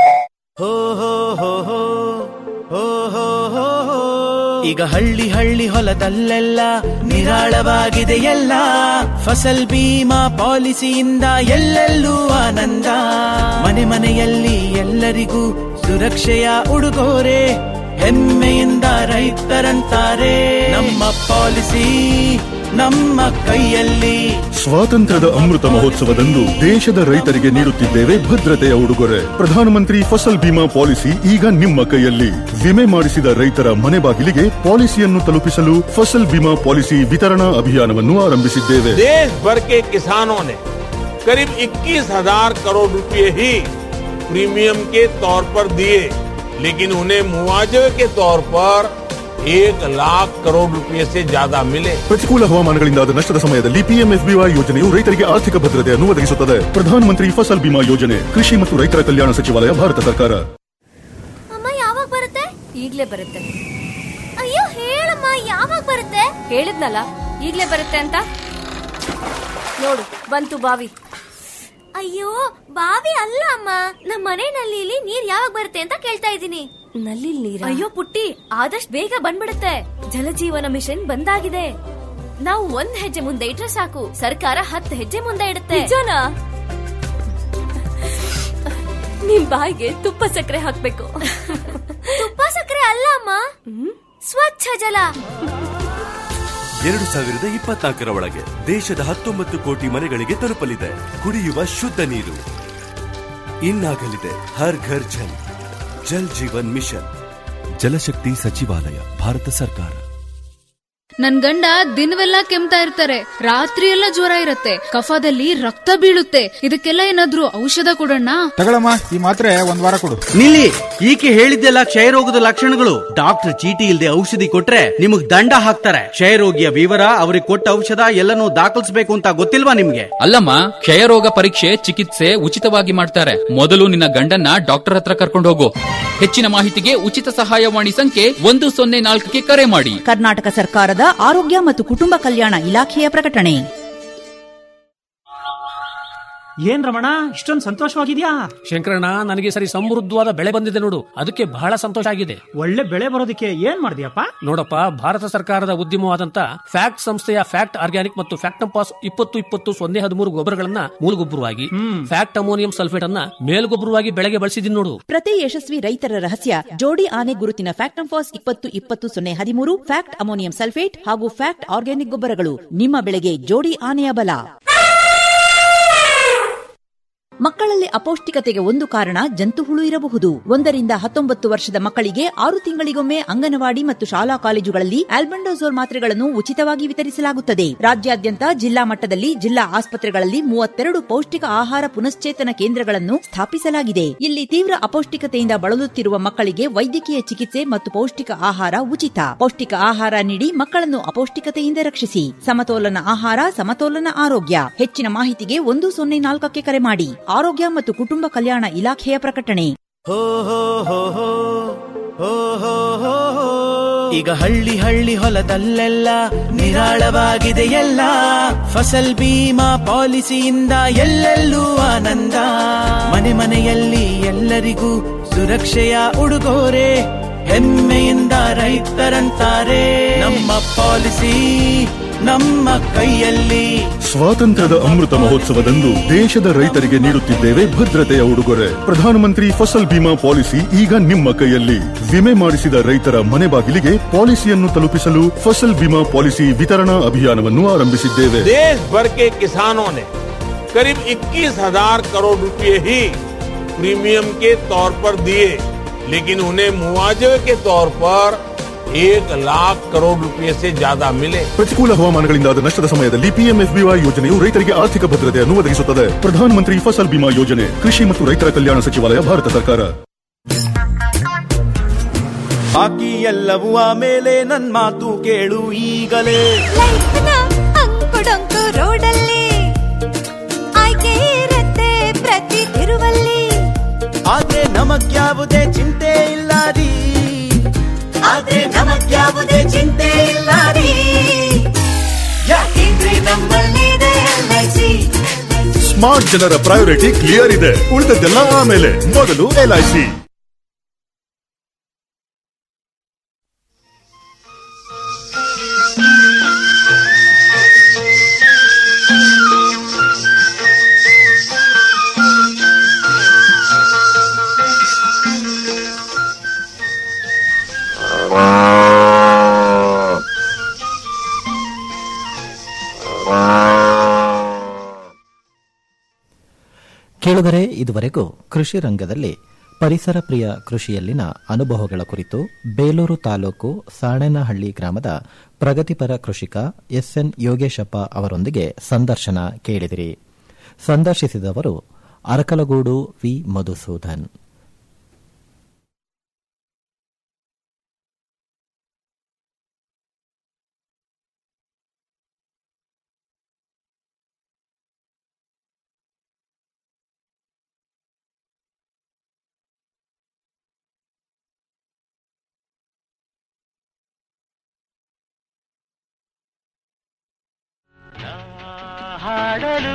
ಈಗ ಹಳ್ಳಿ ಹಳ್ಳಿ ಹೊಲದಲ್ಲೆಲ್ಲ ನಿರಾಳವಾಗಿದೆ ಎಲ್ಲ ಫಸಲ್ ಬೀಮಾ ಪಾಲಿಸಿಯಿಂದ ಎಲ್ಲೆಲ್ಲೂ ಆನಂದ ಮನೆ ಮನೆಯಲ್ಲಿ ಎಲ್ಲರಿಗೂ ಸುರಕ್ಷೆಯ ಉಡುಗೊರೆ ಹೆಮ್ಮೆಯಿಂದ ರೈತರಂತಾರೆ ನಮ್ಮ ಪಾಲಿಸಿ ನಮ್ಮ ಕೈಯಲ್ಲಿ ಸ್ವಾತಂತ್ರ್ಯದ ಅಮೃತ ಮಹೋತ್ಸವದಂದು ದೇಶದ ರೈತರಿಗೆ ನೀಡುತ್ತಿದ್ದೇವೆ ಭದ್ರತೆಯ ಉಡುಗೊರೆ ಪ್ರಧಾನಮಂತ್ರಿ ಫಸಲ್ ಬಿಮಾ ಪಾಲಿಸಿ ಈಗ ನಿಮ್ಮ ಕೈಯಲ್ಲಿ ವಿಮೆ ಮಾಡಿಸಿದ ರೈತರ ಮನೆ ಬಾಗಿಲಿಗೆ ಪಾಲಿಸಿಯನ್ನು ತಲುಪಿಸಲು ಫಸಲ್ ಬಿಮಾ ಪಾಲಿಸಿ ವಿತರಣಾ ಅಭಿಯಾನವನ್ನು ಆರಂಭಿಸಿದ್ದೇವೆ देश भर के किसानों ने करीब 21,000 करोड़ रुपए ही प्रीमियम के तौर पर दिए लेकिन उन्हें मुआवजे के तौर पर एक लाख करोड़ रुपए से ज्यादा मिले ಪ್ರತಿಕೂಲ ಹವಾಮಾನಗಳಿಂದಾದ ನಷ್ಟದ ಸಮಯದಲ್ಲಿ ಪಿಎಂಎಫ್ಬಿವೈ ಯೋಜನೆಯು ರೈತರಿಗೆ ಆರ್ಥಿಕ ಭದ್ರತೆಯನ್ನು ಒದಗಿಸುತ್ತದೆ ಪ್ರಧಾನಮಂತ್ರಿ ಫಸಲ್ ಬಿಮಾ ಯೋಜನೆ ಕೃಷಿ ಮತ್ತು ರೈತರ ಕಲ್ಯಾಣ ಸಚಿವಾಲಯ ಭಾರತ ಸರ್ಕಾರ ಅಮ್ಮ ಯಾವಾಗ ಬರುತ್ತೆ ಈಗ್ಲೇ ಬರುತ್ತೆ ಅಯ್ಯೋ ಹೇಳಮ್ಮ ಯಾವಾಗ ಬರುತ್ತೆ ಹೇಳಿದ್ನಲ್ಲ ಈಗ್ಲೇ ಬರುತ್ತೆ ಅಂತ ನೋಡು ಬಂತು ಬಾವಿ ಅಯ್ಯೋ ಬಾವಿ ಅಲ್ಲ ಅಮ್ಮ ನಮ್ಮ ಮನೆ ನಲ್ಲಿಲಿ ನೀರ್ ಯಾವಾಗ ಬರುತ್ತೆ ಅಂತ ಕೇಳ್ತಾ ಇದ್ದೀನಿ ನಲ್ಲಿ ನೀರ ಅಯ್ಯೋ ಪುಟ್ಟಿ ಆದಷ್ಟು ಬೇಗ ಬಂದ್ಬಿಡುತ್ತೆ ಜಲಜೀವನ ಮಿಷನ್ ಬಂದಾಗಿದೆ ನಾವು ಒಂದ್ ಹೆಜ್ಜೆ ಮುಂದೆ ಇಟ್ರೆ ಸಾಕು ಸರ್ಕಾರ ಹತ್ತು ಹೆಜ್ಜೆ ಮುಂದೆ ಇಡುತ್ತೆ ನಿಮ್ ಬಾಯಿಗೆ ತುಪ್ಪ ಸಕ್ಕರೆ ಹಾಕ್ಬೇಕು ತುಪ್ಪ ಸಕ್ಕರೆ ಅಲ್ಲ ಅಮ್ಮ ಸ್ವಚ್ಛ ಜಲ ಎರಡು ಸಾವಿರದ ಇಪ್ಪತ್ನಾಲ್ಕರ ಒಳಗೆ ದೇಶದ ಹತ್ತೊಂಬತ್ತು ಕೋಟಿ ಮನೆಗಳಿಗೆ ತಲುಪಲಿದೆ ಕುಡಿಯುವ ಶುದ್ಧ ನೀರು ಇನ್ನಾಗಲಿದೆ ಹರ್ ಘರ್ ಜಲ್ ಜಲ್ ಜೀವನ್ ಮಿಷನ್ ಜಲಶಕ್ತಿ ಸಚಿವಾಲಯ ಭಾರತ ಸರ್ಕಾರ ನನ್ ಗಂಡ ದಿನವೆಲ್ಲ ಕೆಮ್ತಾ ಇರ್ತಾರೆ ರಾತ್ರಿ ಎಲ್ಲ ಜ್ವರ ಇರತ್ತೆ ಕಫದಲ್ಲಿ ರಕ್ತ ಬೀಳುತ್ತೆ ಇದಕ್ಕೆಲ್ಲ ಏನಾದ್ರೂ ಔಷಧ ಕೊಡೋಣ ತಗೊಳಮ್ಮ ಈ ಮಾತ್ರೆ ಒಂದ್ ವಾರ ಕೊಡು ನಿಲ್ಲಿ ಈಕೆ ಹೇಳಿದ್ದೆಲ್ಲ ಕ್ಷಯರೋಗದ ಲಕ್ಷಣಗಳು ಡಾಕ್ಟರ್ ಚೀಟಿ ಇಲ್ಲದೆ ಔಷಧಿ ಕೊಟ್ರೆ ನಿಮಗ್ ದಂಡ ಹಾಕ್ತಾರೆ ಕ್ಷಯರೋಗಿಯ ವಿವರ ಅವ್ರಿಗೆ ಕೊಟ್ಟ ಔಷಧ ಎಲ್ಲನೂ ದಾಖಲಿಸಬೇಕು ಅಂತ ಗೊತ್ತಿಲ್ವಾ ನಿಮ್ಗೆ ಅಲ್ಲಮ್ಮ ಕ್ಷಯರೋಗ ಪರೀಕ್ಷೆ ಚಿಕಿತ್ಸೆ ಉಚಿತವಾಗಿ ಮಾಡ್ತಾರೆ ಮೊದಲು ನಿನ್ನ ಗಂಡನ್ನ ಡಾಕ್ಟರ್ ಹತ್ರ ಕರ್ಕೊಂಡು ಹೋಗು ಹೆಚ್ಚಿನ ಮಾಹಿತಿಗೆ ಉಚಿತ ಸಹಾಯವಾಣಿ ಸಂಖ್ಯೆ ಒಂದು ಸೊನ್ನೆ ನಾಲ್ಕಕ್ಕೆ ಕರೆ ಮಾಡಿ ಕರ್ನಾಟಕ ಸರ್ಕಾರದ ಆರೋಗ್ಯ ಮತ್ತು ಕುಟುಂಬ ಕಲ್ಯಾಣ ಇಲಾಖೆಯ ಪ್ರಕಟಣೆ ಏನ್ ರಮಣ ಇಷ್ಟೊಂದು ಸಂತೋಷವಾಗಿದ್ಯಾ ಶಂಕರಣ್ಣ ನನಗೆ ಸರಿ ಸಮೃದ್ಧವಾದ ಬೆಳೆ ಬಂದಿದೆ ನೋಡು ಅದಕ್ಕೆ ಬಹಳ ಸಂತೋಷ ಆಗಿದೆ ಒಳ್ಳೆ ಬೆಳೆ ಬರೋದಕ್ಕೆ ಏನ್ ಮಾಡಿದ್ಯಪ್ಪ ನೋಡಪ್ಪ ಭಾರತ ಸರ್ಕಾರದ ಉದ್ಯಮವಾದಂತ ಫ್ಯಾಕ್ಟ್ ಸಂಸ್ಥೆಯ ಫ್ಯಾಕ್ಟ್ ಆರ್ಗ್ಯಾನಿಕ್ ಮತ್ತು ಫ್ಯಾಕ್ಟಂಪಾಸ್ ಇಪ್ಪತ್ತು ಇಪ್ಪತ್ತು ಸೊನ್ನೆ ಹದಿಮೂರು ಗೊಬ್ಬರಗಳನ್ನ ಮೂಲಗೊಬ್ಬರವಾಗಿ ಫ್ಯಾಕ್ಟ್ ಅಮೋನಿಯಂ ಸಲ್ಫೇಟ್ ಅನ್ನ ಮೇಲ್ಗೊಬ್ಬರವಾಗಿ ಬೆಳೆಗೆ ಬಳಸಿದೀನಿ ನೋಡು ಪ್ರತಿ ಯಶಸ್ವಿ ರೈತರ ರಹಸ್ಯ ಜೋಡಿ ಆನೆ ಗುರುತಿನ ಫ್ಯಾಕ್ಟಂಫಾಸ್ ಇಪ್ಪತ್ತು ಇಪ್ಪತ್ತು ಸೊನ್ನೆ ಹದಿಮೂರು ಫ್ಯಾಕ್ಟ್ ಅಮೋನಿಯಂ ಸಲ್ಫೇಟ್ ಹಾಗೂ ಫ್ಯಾಕ್ಟ್ ಆರ್ಗ್ಯಾನಿಕ್ ಗೊಬ್ಬರಗಳು ನಿಮ್ಮ ಬೆಳೆಗೆ ಜೋಡಿ ಆನೆಯ ಬಲ ಮಕ್ಕಳಲ್ಲಿ ಅಪೌಷ್ಟಿಕತೆಗೆ ಒಂದು ಕಾರಣ ಜಂತು ಹುಳು ಇರಬಹುದು ಒಂದರಿಂದ ಹತ್ತೊಂಬತ್ತು ವರ್ಷದ ಮಕ್ಕಳಿಗೆ ಆರು ತಿಂಗಳಿಗೊಮ್ಮೆ ಅಂಗನವಾಡಿ ಮತ್ತು ಶಾಲಾ ಕಾಲೇಜುಗಳಲ್ಲಿ ಆಲ್ಬೆಂಡೋಸೋಲ್ ಮಾತ್ರೆಗಳನ್ನು ಉಚಿತವಾಗಿ ವಿತರಿಸಲಾಗುತ್ತದೆ ರಾಜ್ಯಾದ್ಯಂತ ಜಿಲ್ಲಾ ಮಟ್ಟದಲ್ಲಿ ಜಿಲ್ಲಾ ಆಸ್ಪತ್ರೆಗಳಲ್ಲಿ ಮೂವತ್ತೆರಡು ಪೌಷ್ಟಿಕ ಆಹಾರ ಪುನಶ್ಚೇತನ ಕೇಂದ್ರಗಳನ್ನು ಸ್ಥಾಪಿಸಲಾಗಿದೆ ಇಲ್ಲಿ ತೀವ್ರ ಅಪೌಷ್ಟಿಕತೆಯಿಂದ ಬಳಲುತ್ತಿರುವ ಮಕ್ಕಳಿಗೆ ವೈದ್ಯಕೀಯ ಚಿಕಿತ್ಸೆ ಮತ್ತು ಪೌಷ್ಟಿಕ ಆಹಾರ ಉಚಿತ ಪೌಷ್ಟಿಕ ಆಹಾರ ನೀಡಿ ಮಕ್ಕಳನ್ನು ಅಪೌಷ್ಟಿಕತೆಯಿಂದ ರಕ್ಷಿಸಿ ಸಮತೋಲನ ಆಹಾರ ಸಮತೋಲನ ಆರೋಗ್ಯ ಹೆಚ್ಚಿನ ಮಾಹಿತಿಗೆ ಒಂದು ಸೊನ್ನೆ ನಾಲ್ಕಕ್ಕೆ ಕರೆ ಮಾಡಿ ಆರೋಗ್ಯ ಮತ್ತು ಕುಟುಂಬ ಕಲ್ಯಾಣ ಇಲಾಖೆಯ ಪ್ರಕಟಣೆ ಹೋ ಹೋ ಹೋ ಹೋ ಹೋ ಹೋ ಹೋ ಹೋ. ಈಗ ಹಳ್ಳಿ ಹಳ್ಳಿ ಹೊಲದಲ್ಲೆಲ್ಲ ನಿರಾಳವಾಗಿದೆ ಎಲ್ಲ ಫಸಲ್ ಬೀಮಾ ಪಾಲಿಸಿಯಿಂದ ಎಲ್ಲೆಲ್ಲೂ ಆನಂದ ಮನೆ ಮನೆಯಲ್ಲಿ ಎಲ್ಲರಿಗೂ ಸುರಕ್ಷೆಯ ಉಡುಗೊರೆ ಹೆಮ್ಮೆಯಿಂದ ರೈತರಂತಾರೆ ನಮ್ಮ ಪಾಲಿಸಿ ನಮ್ಮ ಕೈಯಲ್ಲಿ ಸ್ವಾತಂತ್ರ್ಯದ ಅಮೃತ ಮಹೋತ್ಸವದಂದು ದೇಶದ ರೈತರಿಗೆ ನೀಡುತ್ತಿದ್ದೇವೆ ಭದ್ರತೆಯ ಉಡುಗೊರೆ ಪ್ರಧಾನಮಂತ್ರಿ ಫಸಲ್ ಬಿಮಾ ಪಾಲಿಸಿ ಈಗ ನಿಮ್ಮ ಕೈಯಲ್ಲಿ ವಿಮೆ ಮಾಡಿಸಿದ ರೈತರ ಮನೆ ಬಾಗಿಲಿಗೆ ಪಾಲಿಸಿಯನ್ನು ತಲುಪಿಸಲು ಫಸಲ್ ಬಿಮಾ ಪಾಲಿಸಿ ವಿತರಣಾ ಅಭಿಯಾನವನ್ನು ಆರಂಭಿಸಿದ್ದೇವೆ देश भर के किसानों ने करीब 21,000 करोड़ रुपए ही प्रीमियम के तौर पर दिए लेकिन उन्हें मुआवजे के तौर पर एक लाख करोड़ रुपए से ज्यादा मिले ಪ್ರತಿಕೂಲ ಹವಾಮಾನಗಳಿಂದಾದ ನಷ್ಟದ ಸಮಯದಲ್ಲಿ ಪಿಎಂಎಫ್ಬಿವೈ ಯೋಜನೆಯು ರೈತರಿಗೆ ಆರ್ಥಿಕ ಭದ್ರತೆಯನ್ನು ಒದಗಿಸುತ್ತದೆ ಪ್ರಧಾನಮಂತ್ರಿ ಫಸಲ್ ಬಿಮಾ ಯೋಜನೆ ಕೃಷಿ ಮತ್ತು ರೈತರ ಕಲ್ಯಾಣ ಸಚಿವಾಲಯ ಭಾರತ ಸರ್ಕಾರ ಬಾಕಿ ಎಲ್ಲವೂ ಆಮೇಲೆ ನನ್ ಮಾತು ಕೇಳು ಈಗಲೇ ಅಂಕುಡೊಂಕು ರೋಡಲ್ಲಿ ಆಯ್ಕೆ ಇರತ್ತೆ ಪ್ರತಿ ತಿರುವಲ್ಲಿ ಆದ್ರೆ ನಮಗ್ಯಾವುದೇ ಚಿಂತೆ ಇಲ್ಲ ರೀ ಆದ್ರೆ ನಮಗ್ಯಾವುದೇ ಚಿಂತೆ ಇಲ್ಲ ರೀ ಯಾಕೆಂದ್ರೆ ನಮ್ಮಲ್ಲಿದೆ ಎಲ್ಐಸಿ ಸ್ಮಾರ್ಟ್ ಜನರ ಪ್ರಯಾರಿಟಿ ಕ್ಲಿಯರ್ ಇದೆ ಉಳಿದದ್ದೆಲ್ಲ ಆಮೇಲೆ ಮೊದಲು ಎಲ್ಐಸಿ ಕೇಳಿದರೆ ಇದುವರೆಗೂ ಕೃಷಿ ರಂಗದಲ್ಲಿ ಪರಿಸರ ಪ್ರಿಯ ಕೃಷಿಯಲ್ಲಿನ ಅನುಭವಗಳ ಕುರಿತು ಬೇಲೂರು ತಾಲೂಕು ಸಾಣೇನಹಳ್ಳಿ ಗ್ರಾಮದ ಪ್ರಗತಿಪರ ಕೃಷಿಕ ಎಸ್ಎನ್ ಯೋಗೇಶಪ್ಪ ಅವರೊಂದಿಗೆ ಸಂದರ್ಶನ ಕೇಳಿದಿರಿ ಸಂದರ್ಶಿಸಿದವರು ಅರಕಲಗೂಡು ವಿ ಮಧುಸೂದನ್ ಹಾಡಲು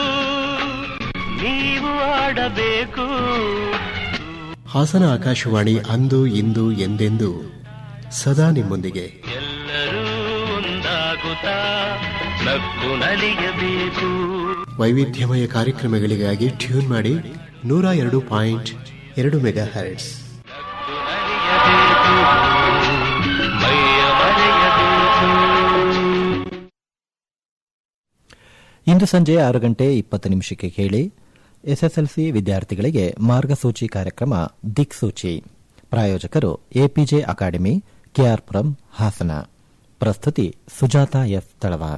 ನೀವು ಆಡಬೇಕು ಹಾಸನ ಆಕಾಶವಾಣಿ ಅಂದು ಇಂದು ಎಂದೆಂದು ಸದಾ ನಿಮ್ಮೊಂದಿಗೆ ಎಲ್ಲರೂ ಒಂದಾಗುತ್ತಾ ನಕ್ಕು ನಲಿಯಬೇಕು ವೈವಿಧ್ಯಮಯ ಕಾರ್ಯಕ್ರಮಗಳಿಗಾಗಿ ಟ್ಯೂನ್ ಮಾಡಿ ನೂರ ಎರಡು ಪಾಯಿಂಟ್ ಎರಡು ಮೆಗಾ ಹರ್ಟ್ಸ್ ಮೈಯ ಮರೆಯಬೇಕು ಇಂದು ಸಂಜೆ ಆರು ಗಂಟೆ ಇಪ್ಪತ್ತು ನಿಮಿಷಕ್ಕೆ ಕೇಳಿ ಎಸ್ಎಸ್ಎಲ್ಸಿ ವಿದ್ಯಾರ್ಥಿಗಳಿಗೆ ಮಾರ್ಗಸೂಚಿ ಕಾರ್ಯಕ್ರಮ ದಿಕ್ಸೂಚಿ ಪ್ರಾಯೋಜಕರು ಎಪಿಜೆ ಅಕಾಡೆಮಿ ಕೆಆರ್ಪುರಂ ಹಾಸನ ಪ್ರಸ್ತುತಿ ಸುಜಾತ ಎಫ್ ತಳವಾರ್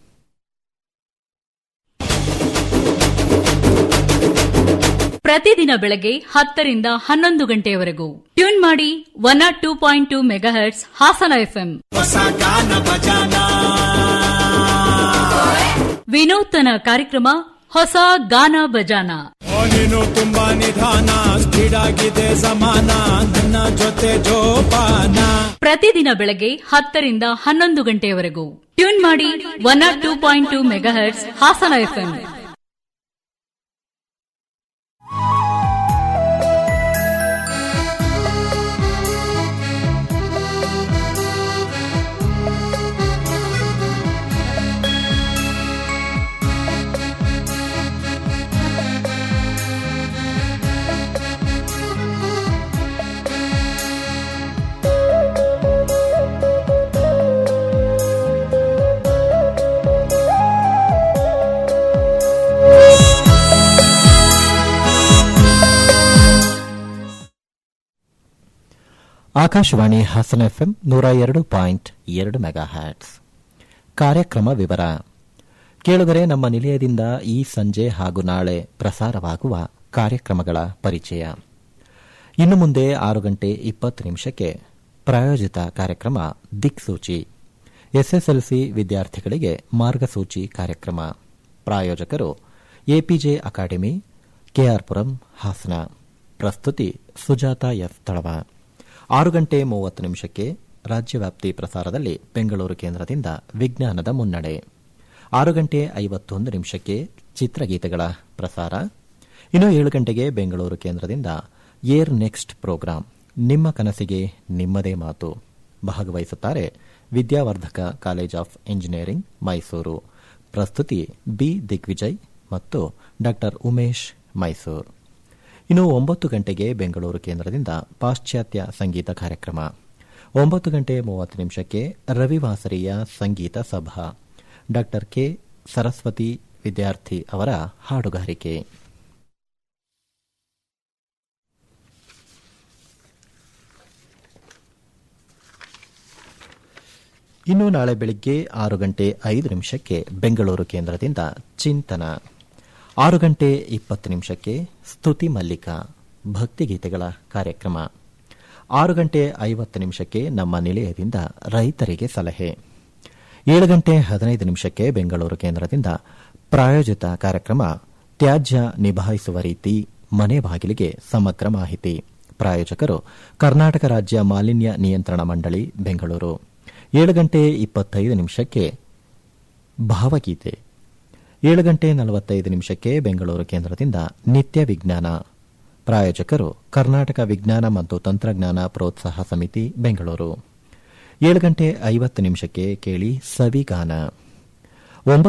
ಪ್ರತಿದಿನ ಬೆಳಗ್ಗೆ ಹತ್ತರಿಂದ ಹನ್ನೊಂದು ಗಂಟೆಯವರೆಗೂ ಟ್ಯೂನ್ ಮಾಡಿ one nought two point two megahertz Hassan FM ವಿನೂತನ ಕಾರ್ಯಕ್ರಮ ಹೊಸ ಗಾನ ಬಜಾನ ನೀನು ತುಂಬಾ ನಿಧಾನ ಸ್ಪೀಡ್ ಆಗಿದೆ ಸಮಾನ ನನ್ನ ಜೊತೆ ಜೋಪಾನ ಪ್ರತಿದಿನ ಬೆಳಗ್ಗೆ ಹತ್ತರಿಂದ ಹನ್ನೊಂದು ಗಂಟೆಯವರೆಗೂ ಟ್ಯೂನ್ ಮಾಡಿ one o two point two megahertz Hassan FM Akashvani Hassan FM ನೂರ ಎರಡು ಪಾಯಿಂಟ್ ಎರಡು ಮೆಗಾ ಹ್ಯಾಟ್ಸ್ ಕಾರ್ಯಕ್ರಮ ವಿವರ ಕೇಳುಗರೆ ನಮ್ಮ ನಿಲಯದಿಂದ ಈ ಸಂಜೆ ಹಾಗೂ ನಾಳೆ ಪ್ರಸಾರವಾಗುವ ಕಾರ್ಯಕ್ರಮಗಳ ಪರಿಚಯ ಇನ್ನು ಮುಂದೆ ಆರು ಗಂಟೆ ಇಪ್ಪತ್ತು ನಿಮಿಷಕ್ಕೆ ಪ್ರಾಯೋಜಿತ ಕಾರ್ಯಕ್ರಮ ದಿಕ್ಸೂಚಿ ಎಸ್ಎಸ್ಎಲ್ಸಿ ವಿದ್ಯಾರ್ಥಿಗಳಿಗೆ ಮಾರ್ಗಸೂಚಿ ಕಾರ್ಯಕ್ರಮ ಪ್ರಾಯೋಜಕರು ಎಪಿಜೆ ಅಕಾಡೆಮಿ ಕೆಆರ್ಪುರಂ ಹಾಸನ ಪ್ರಸ್ತುತಿ ಸುಜಾತ ಎಫ್ ತಳವ ಆರು ಗಂಟೆ ಮೂವತ್ತು ನಿಮಿಷಕ್ಕೆ ರಾಜ್ಯವ್ಯಾಪ್ತಿ ಪ್ರಸಾರದಲ್ಲಿ ಬೆಂಗಳೂರು ಕೇಂದ್ರದಿಂದ ವಿಜ್ಞಾನದ ಮುನ್ನಡೆ ಆರು ಗಂಟೆ ಐವತ್ತೊಂದು ನಿಮಿಷಕ್ಕೆ ಚಿತ್ರಗೀತೆಗಳ ಪ್ರಸಾರ ಇನ್ನು ಏಳು ಗಂಟೆಗೆ ಬೆಂಗಳೂರು ಕೇಂದ್ರದಿಂದ ಏರ್ ನೆಕ್ಸ್ಟ್ ಪ್ರೋಗ್ರಾಂ ನಿಮ್ಮ ಕನಸಿಗೆ ನಿಮ್ಮದೇ ಮಾತು ಭಾಗವಹಿಸುತ್ತಾರೆ Vidyavardhaka college of engineering Mysuru ಪ್ರಸ್ತುತಿ ಬಿ ದಿಗ್ವಿಜಯ್ ಮತ್ತು ಡಾ ಉಮೇಶ್ ಮೈಸೂರು ಇನ್ನು ಒಂಬತ್ತು ಗಂಟೆಗೆ ಬೆಂಗಳೂರು ಕೇಂದ್ರದಿಂದ ಪಾಶ್ಚಾತ್ಯ ಸಂಗೀತ ಕಾರ್ಯಕ್ರಮ ಒಂಬತ್ತು ಗಂಟೆ ಮೂವತ್ತು ನಿಮಿಷಕ್ಕೆ ರವಿವಾಸರಿಯ ಸಂಗೀತ ಸಭಾ ಡಾ ಕೆ ಸರಸ್ವತಿ ವಿದ್ಯಾರ್ಥಿ ಅವರ ಹಾಡುಗಾರಿಕೆ ಇನ್ನು ನಾಳೆ ಬೆಳಿಗ್ಗೆ ಆರು ಗಂಟೆ ಐದು ನಿಮಿಷಕ್ಕೆ ಬೆಂಗಳೂರು ಕೇಂದ್ರದಿಂದ ಚಿಂತನ ಆರು ಗಂಟೆ ಇಪ್ಪತ್ತು ನಿಮಿಷಕ್ಕೆ ಸ್ತುತಿ ಮಲ್ಲಿಕ ಭಕ್ತಿಗೀತೆಗಳ ಕಾರ್ಯಕ್ರಮ ಆರು ಗಂಟೆ ಐವತ್ತು ನಿಮಿಷಕ್ಕೆ ನಮ್ಮ ನಿಲಯದಿಂದ ರೈತರಿಗೆ ಸಲಹೆ ಏಳು ಗಂಟೆ ಹದಿನೈದು ನಿಮಿಷಕ್ಕೆ ಬೆಂಗಳೂರು ಕೇಂದ್ರದಿಂದ ಪ್ರಾಯೋಜಿತ ಕಾರ್ಯಕ್ರಮ ತ್ಯಾಜ್ಯ ನಿಭಾಯಿಸುವ ರೀತಿ ಮನೆ ಬಾಗಿಲಿಗೆ ಸಮಗ್ರ ಮಾಹಿತಿ ಪ್ರಾಯೋಜಕರು ಕರ್ನಾಟಕ ರಾಜ್ಯ ಮಾಲಿನ್ಯ ನಿಯಂತ್ರಣ ಮಂಡಳಿ ಬೆಂಗಳೂರು ಏಳು ಗಂಟೆ ಇಪ್ಪತ್ತೈದು ನಿಮಿಷಕ್ಕೆ ಭಾವಗೀತೆ ಏಳು ಗಂಟೆ ನಲವತ್ತೈದು ನಿಮಿಷಕ್ಕೆ ಬೆಂಗಳೂರು ಕೇಂದ್ರದಿಂದ ನಿತ್ಯ ವಿಜ್ಞಾನ ಪ್ರಾಯೋಜಕರು ಕರ್ನಾಟಕ ವಿಜ್ಞಾನ ಮತ್ತು ತಂತ್ರಜ್ಞಾನ ಪ್ರೋತ್ಸಾಹ ಸಮಿತಿ ಬೆಂಗಳೂರು ಏಳು ಗಂಟೆ ಐವತ್ತು ನಿಮಿಷಕ್ಕೆ ಕೇಳಿ ಸವಿಗಾನ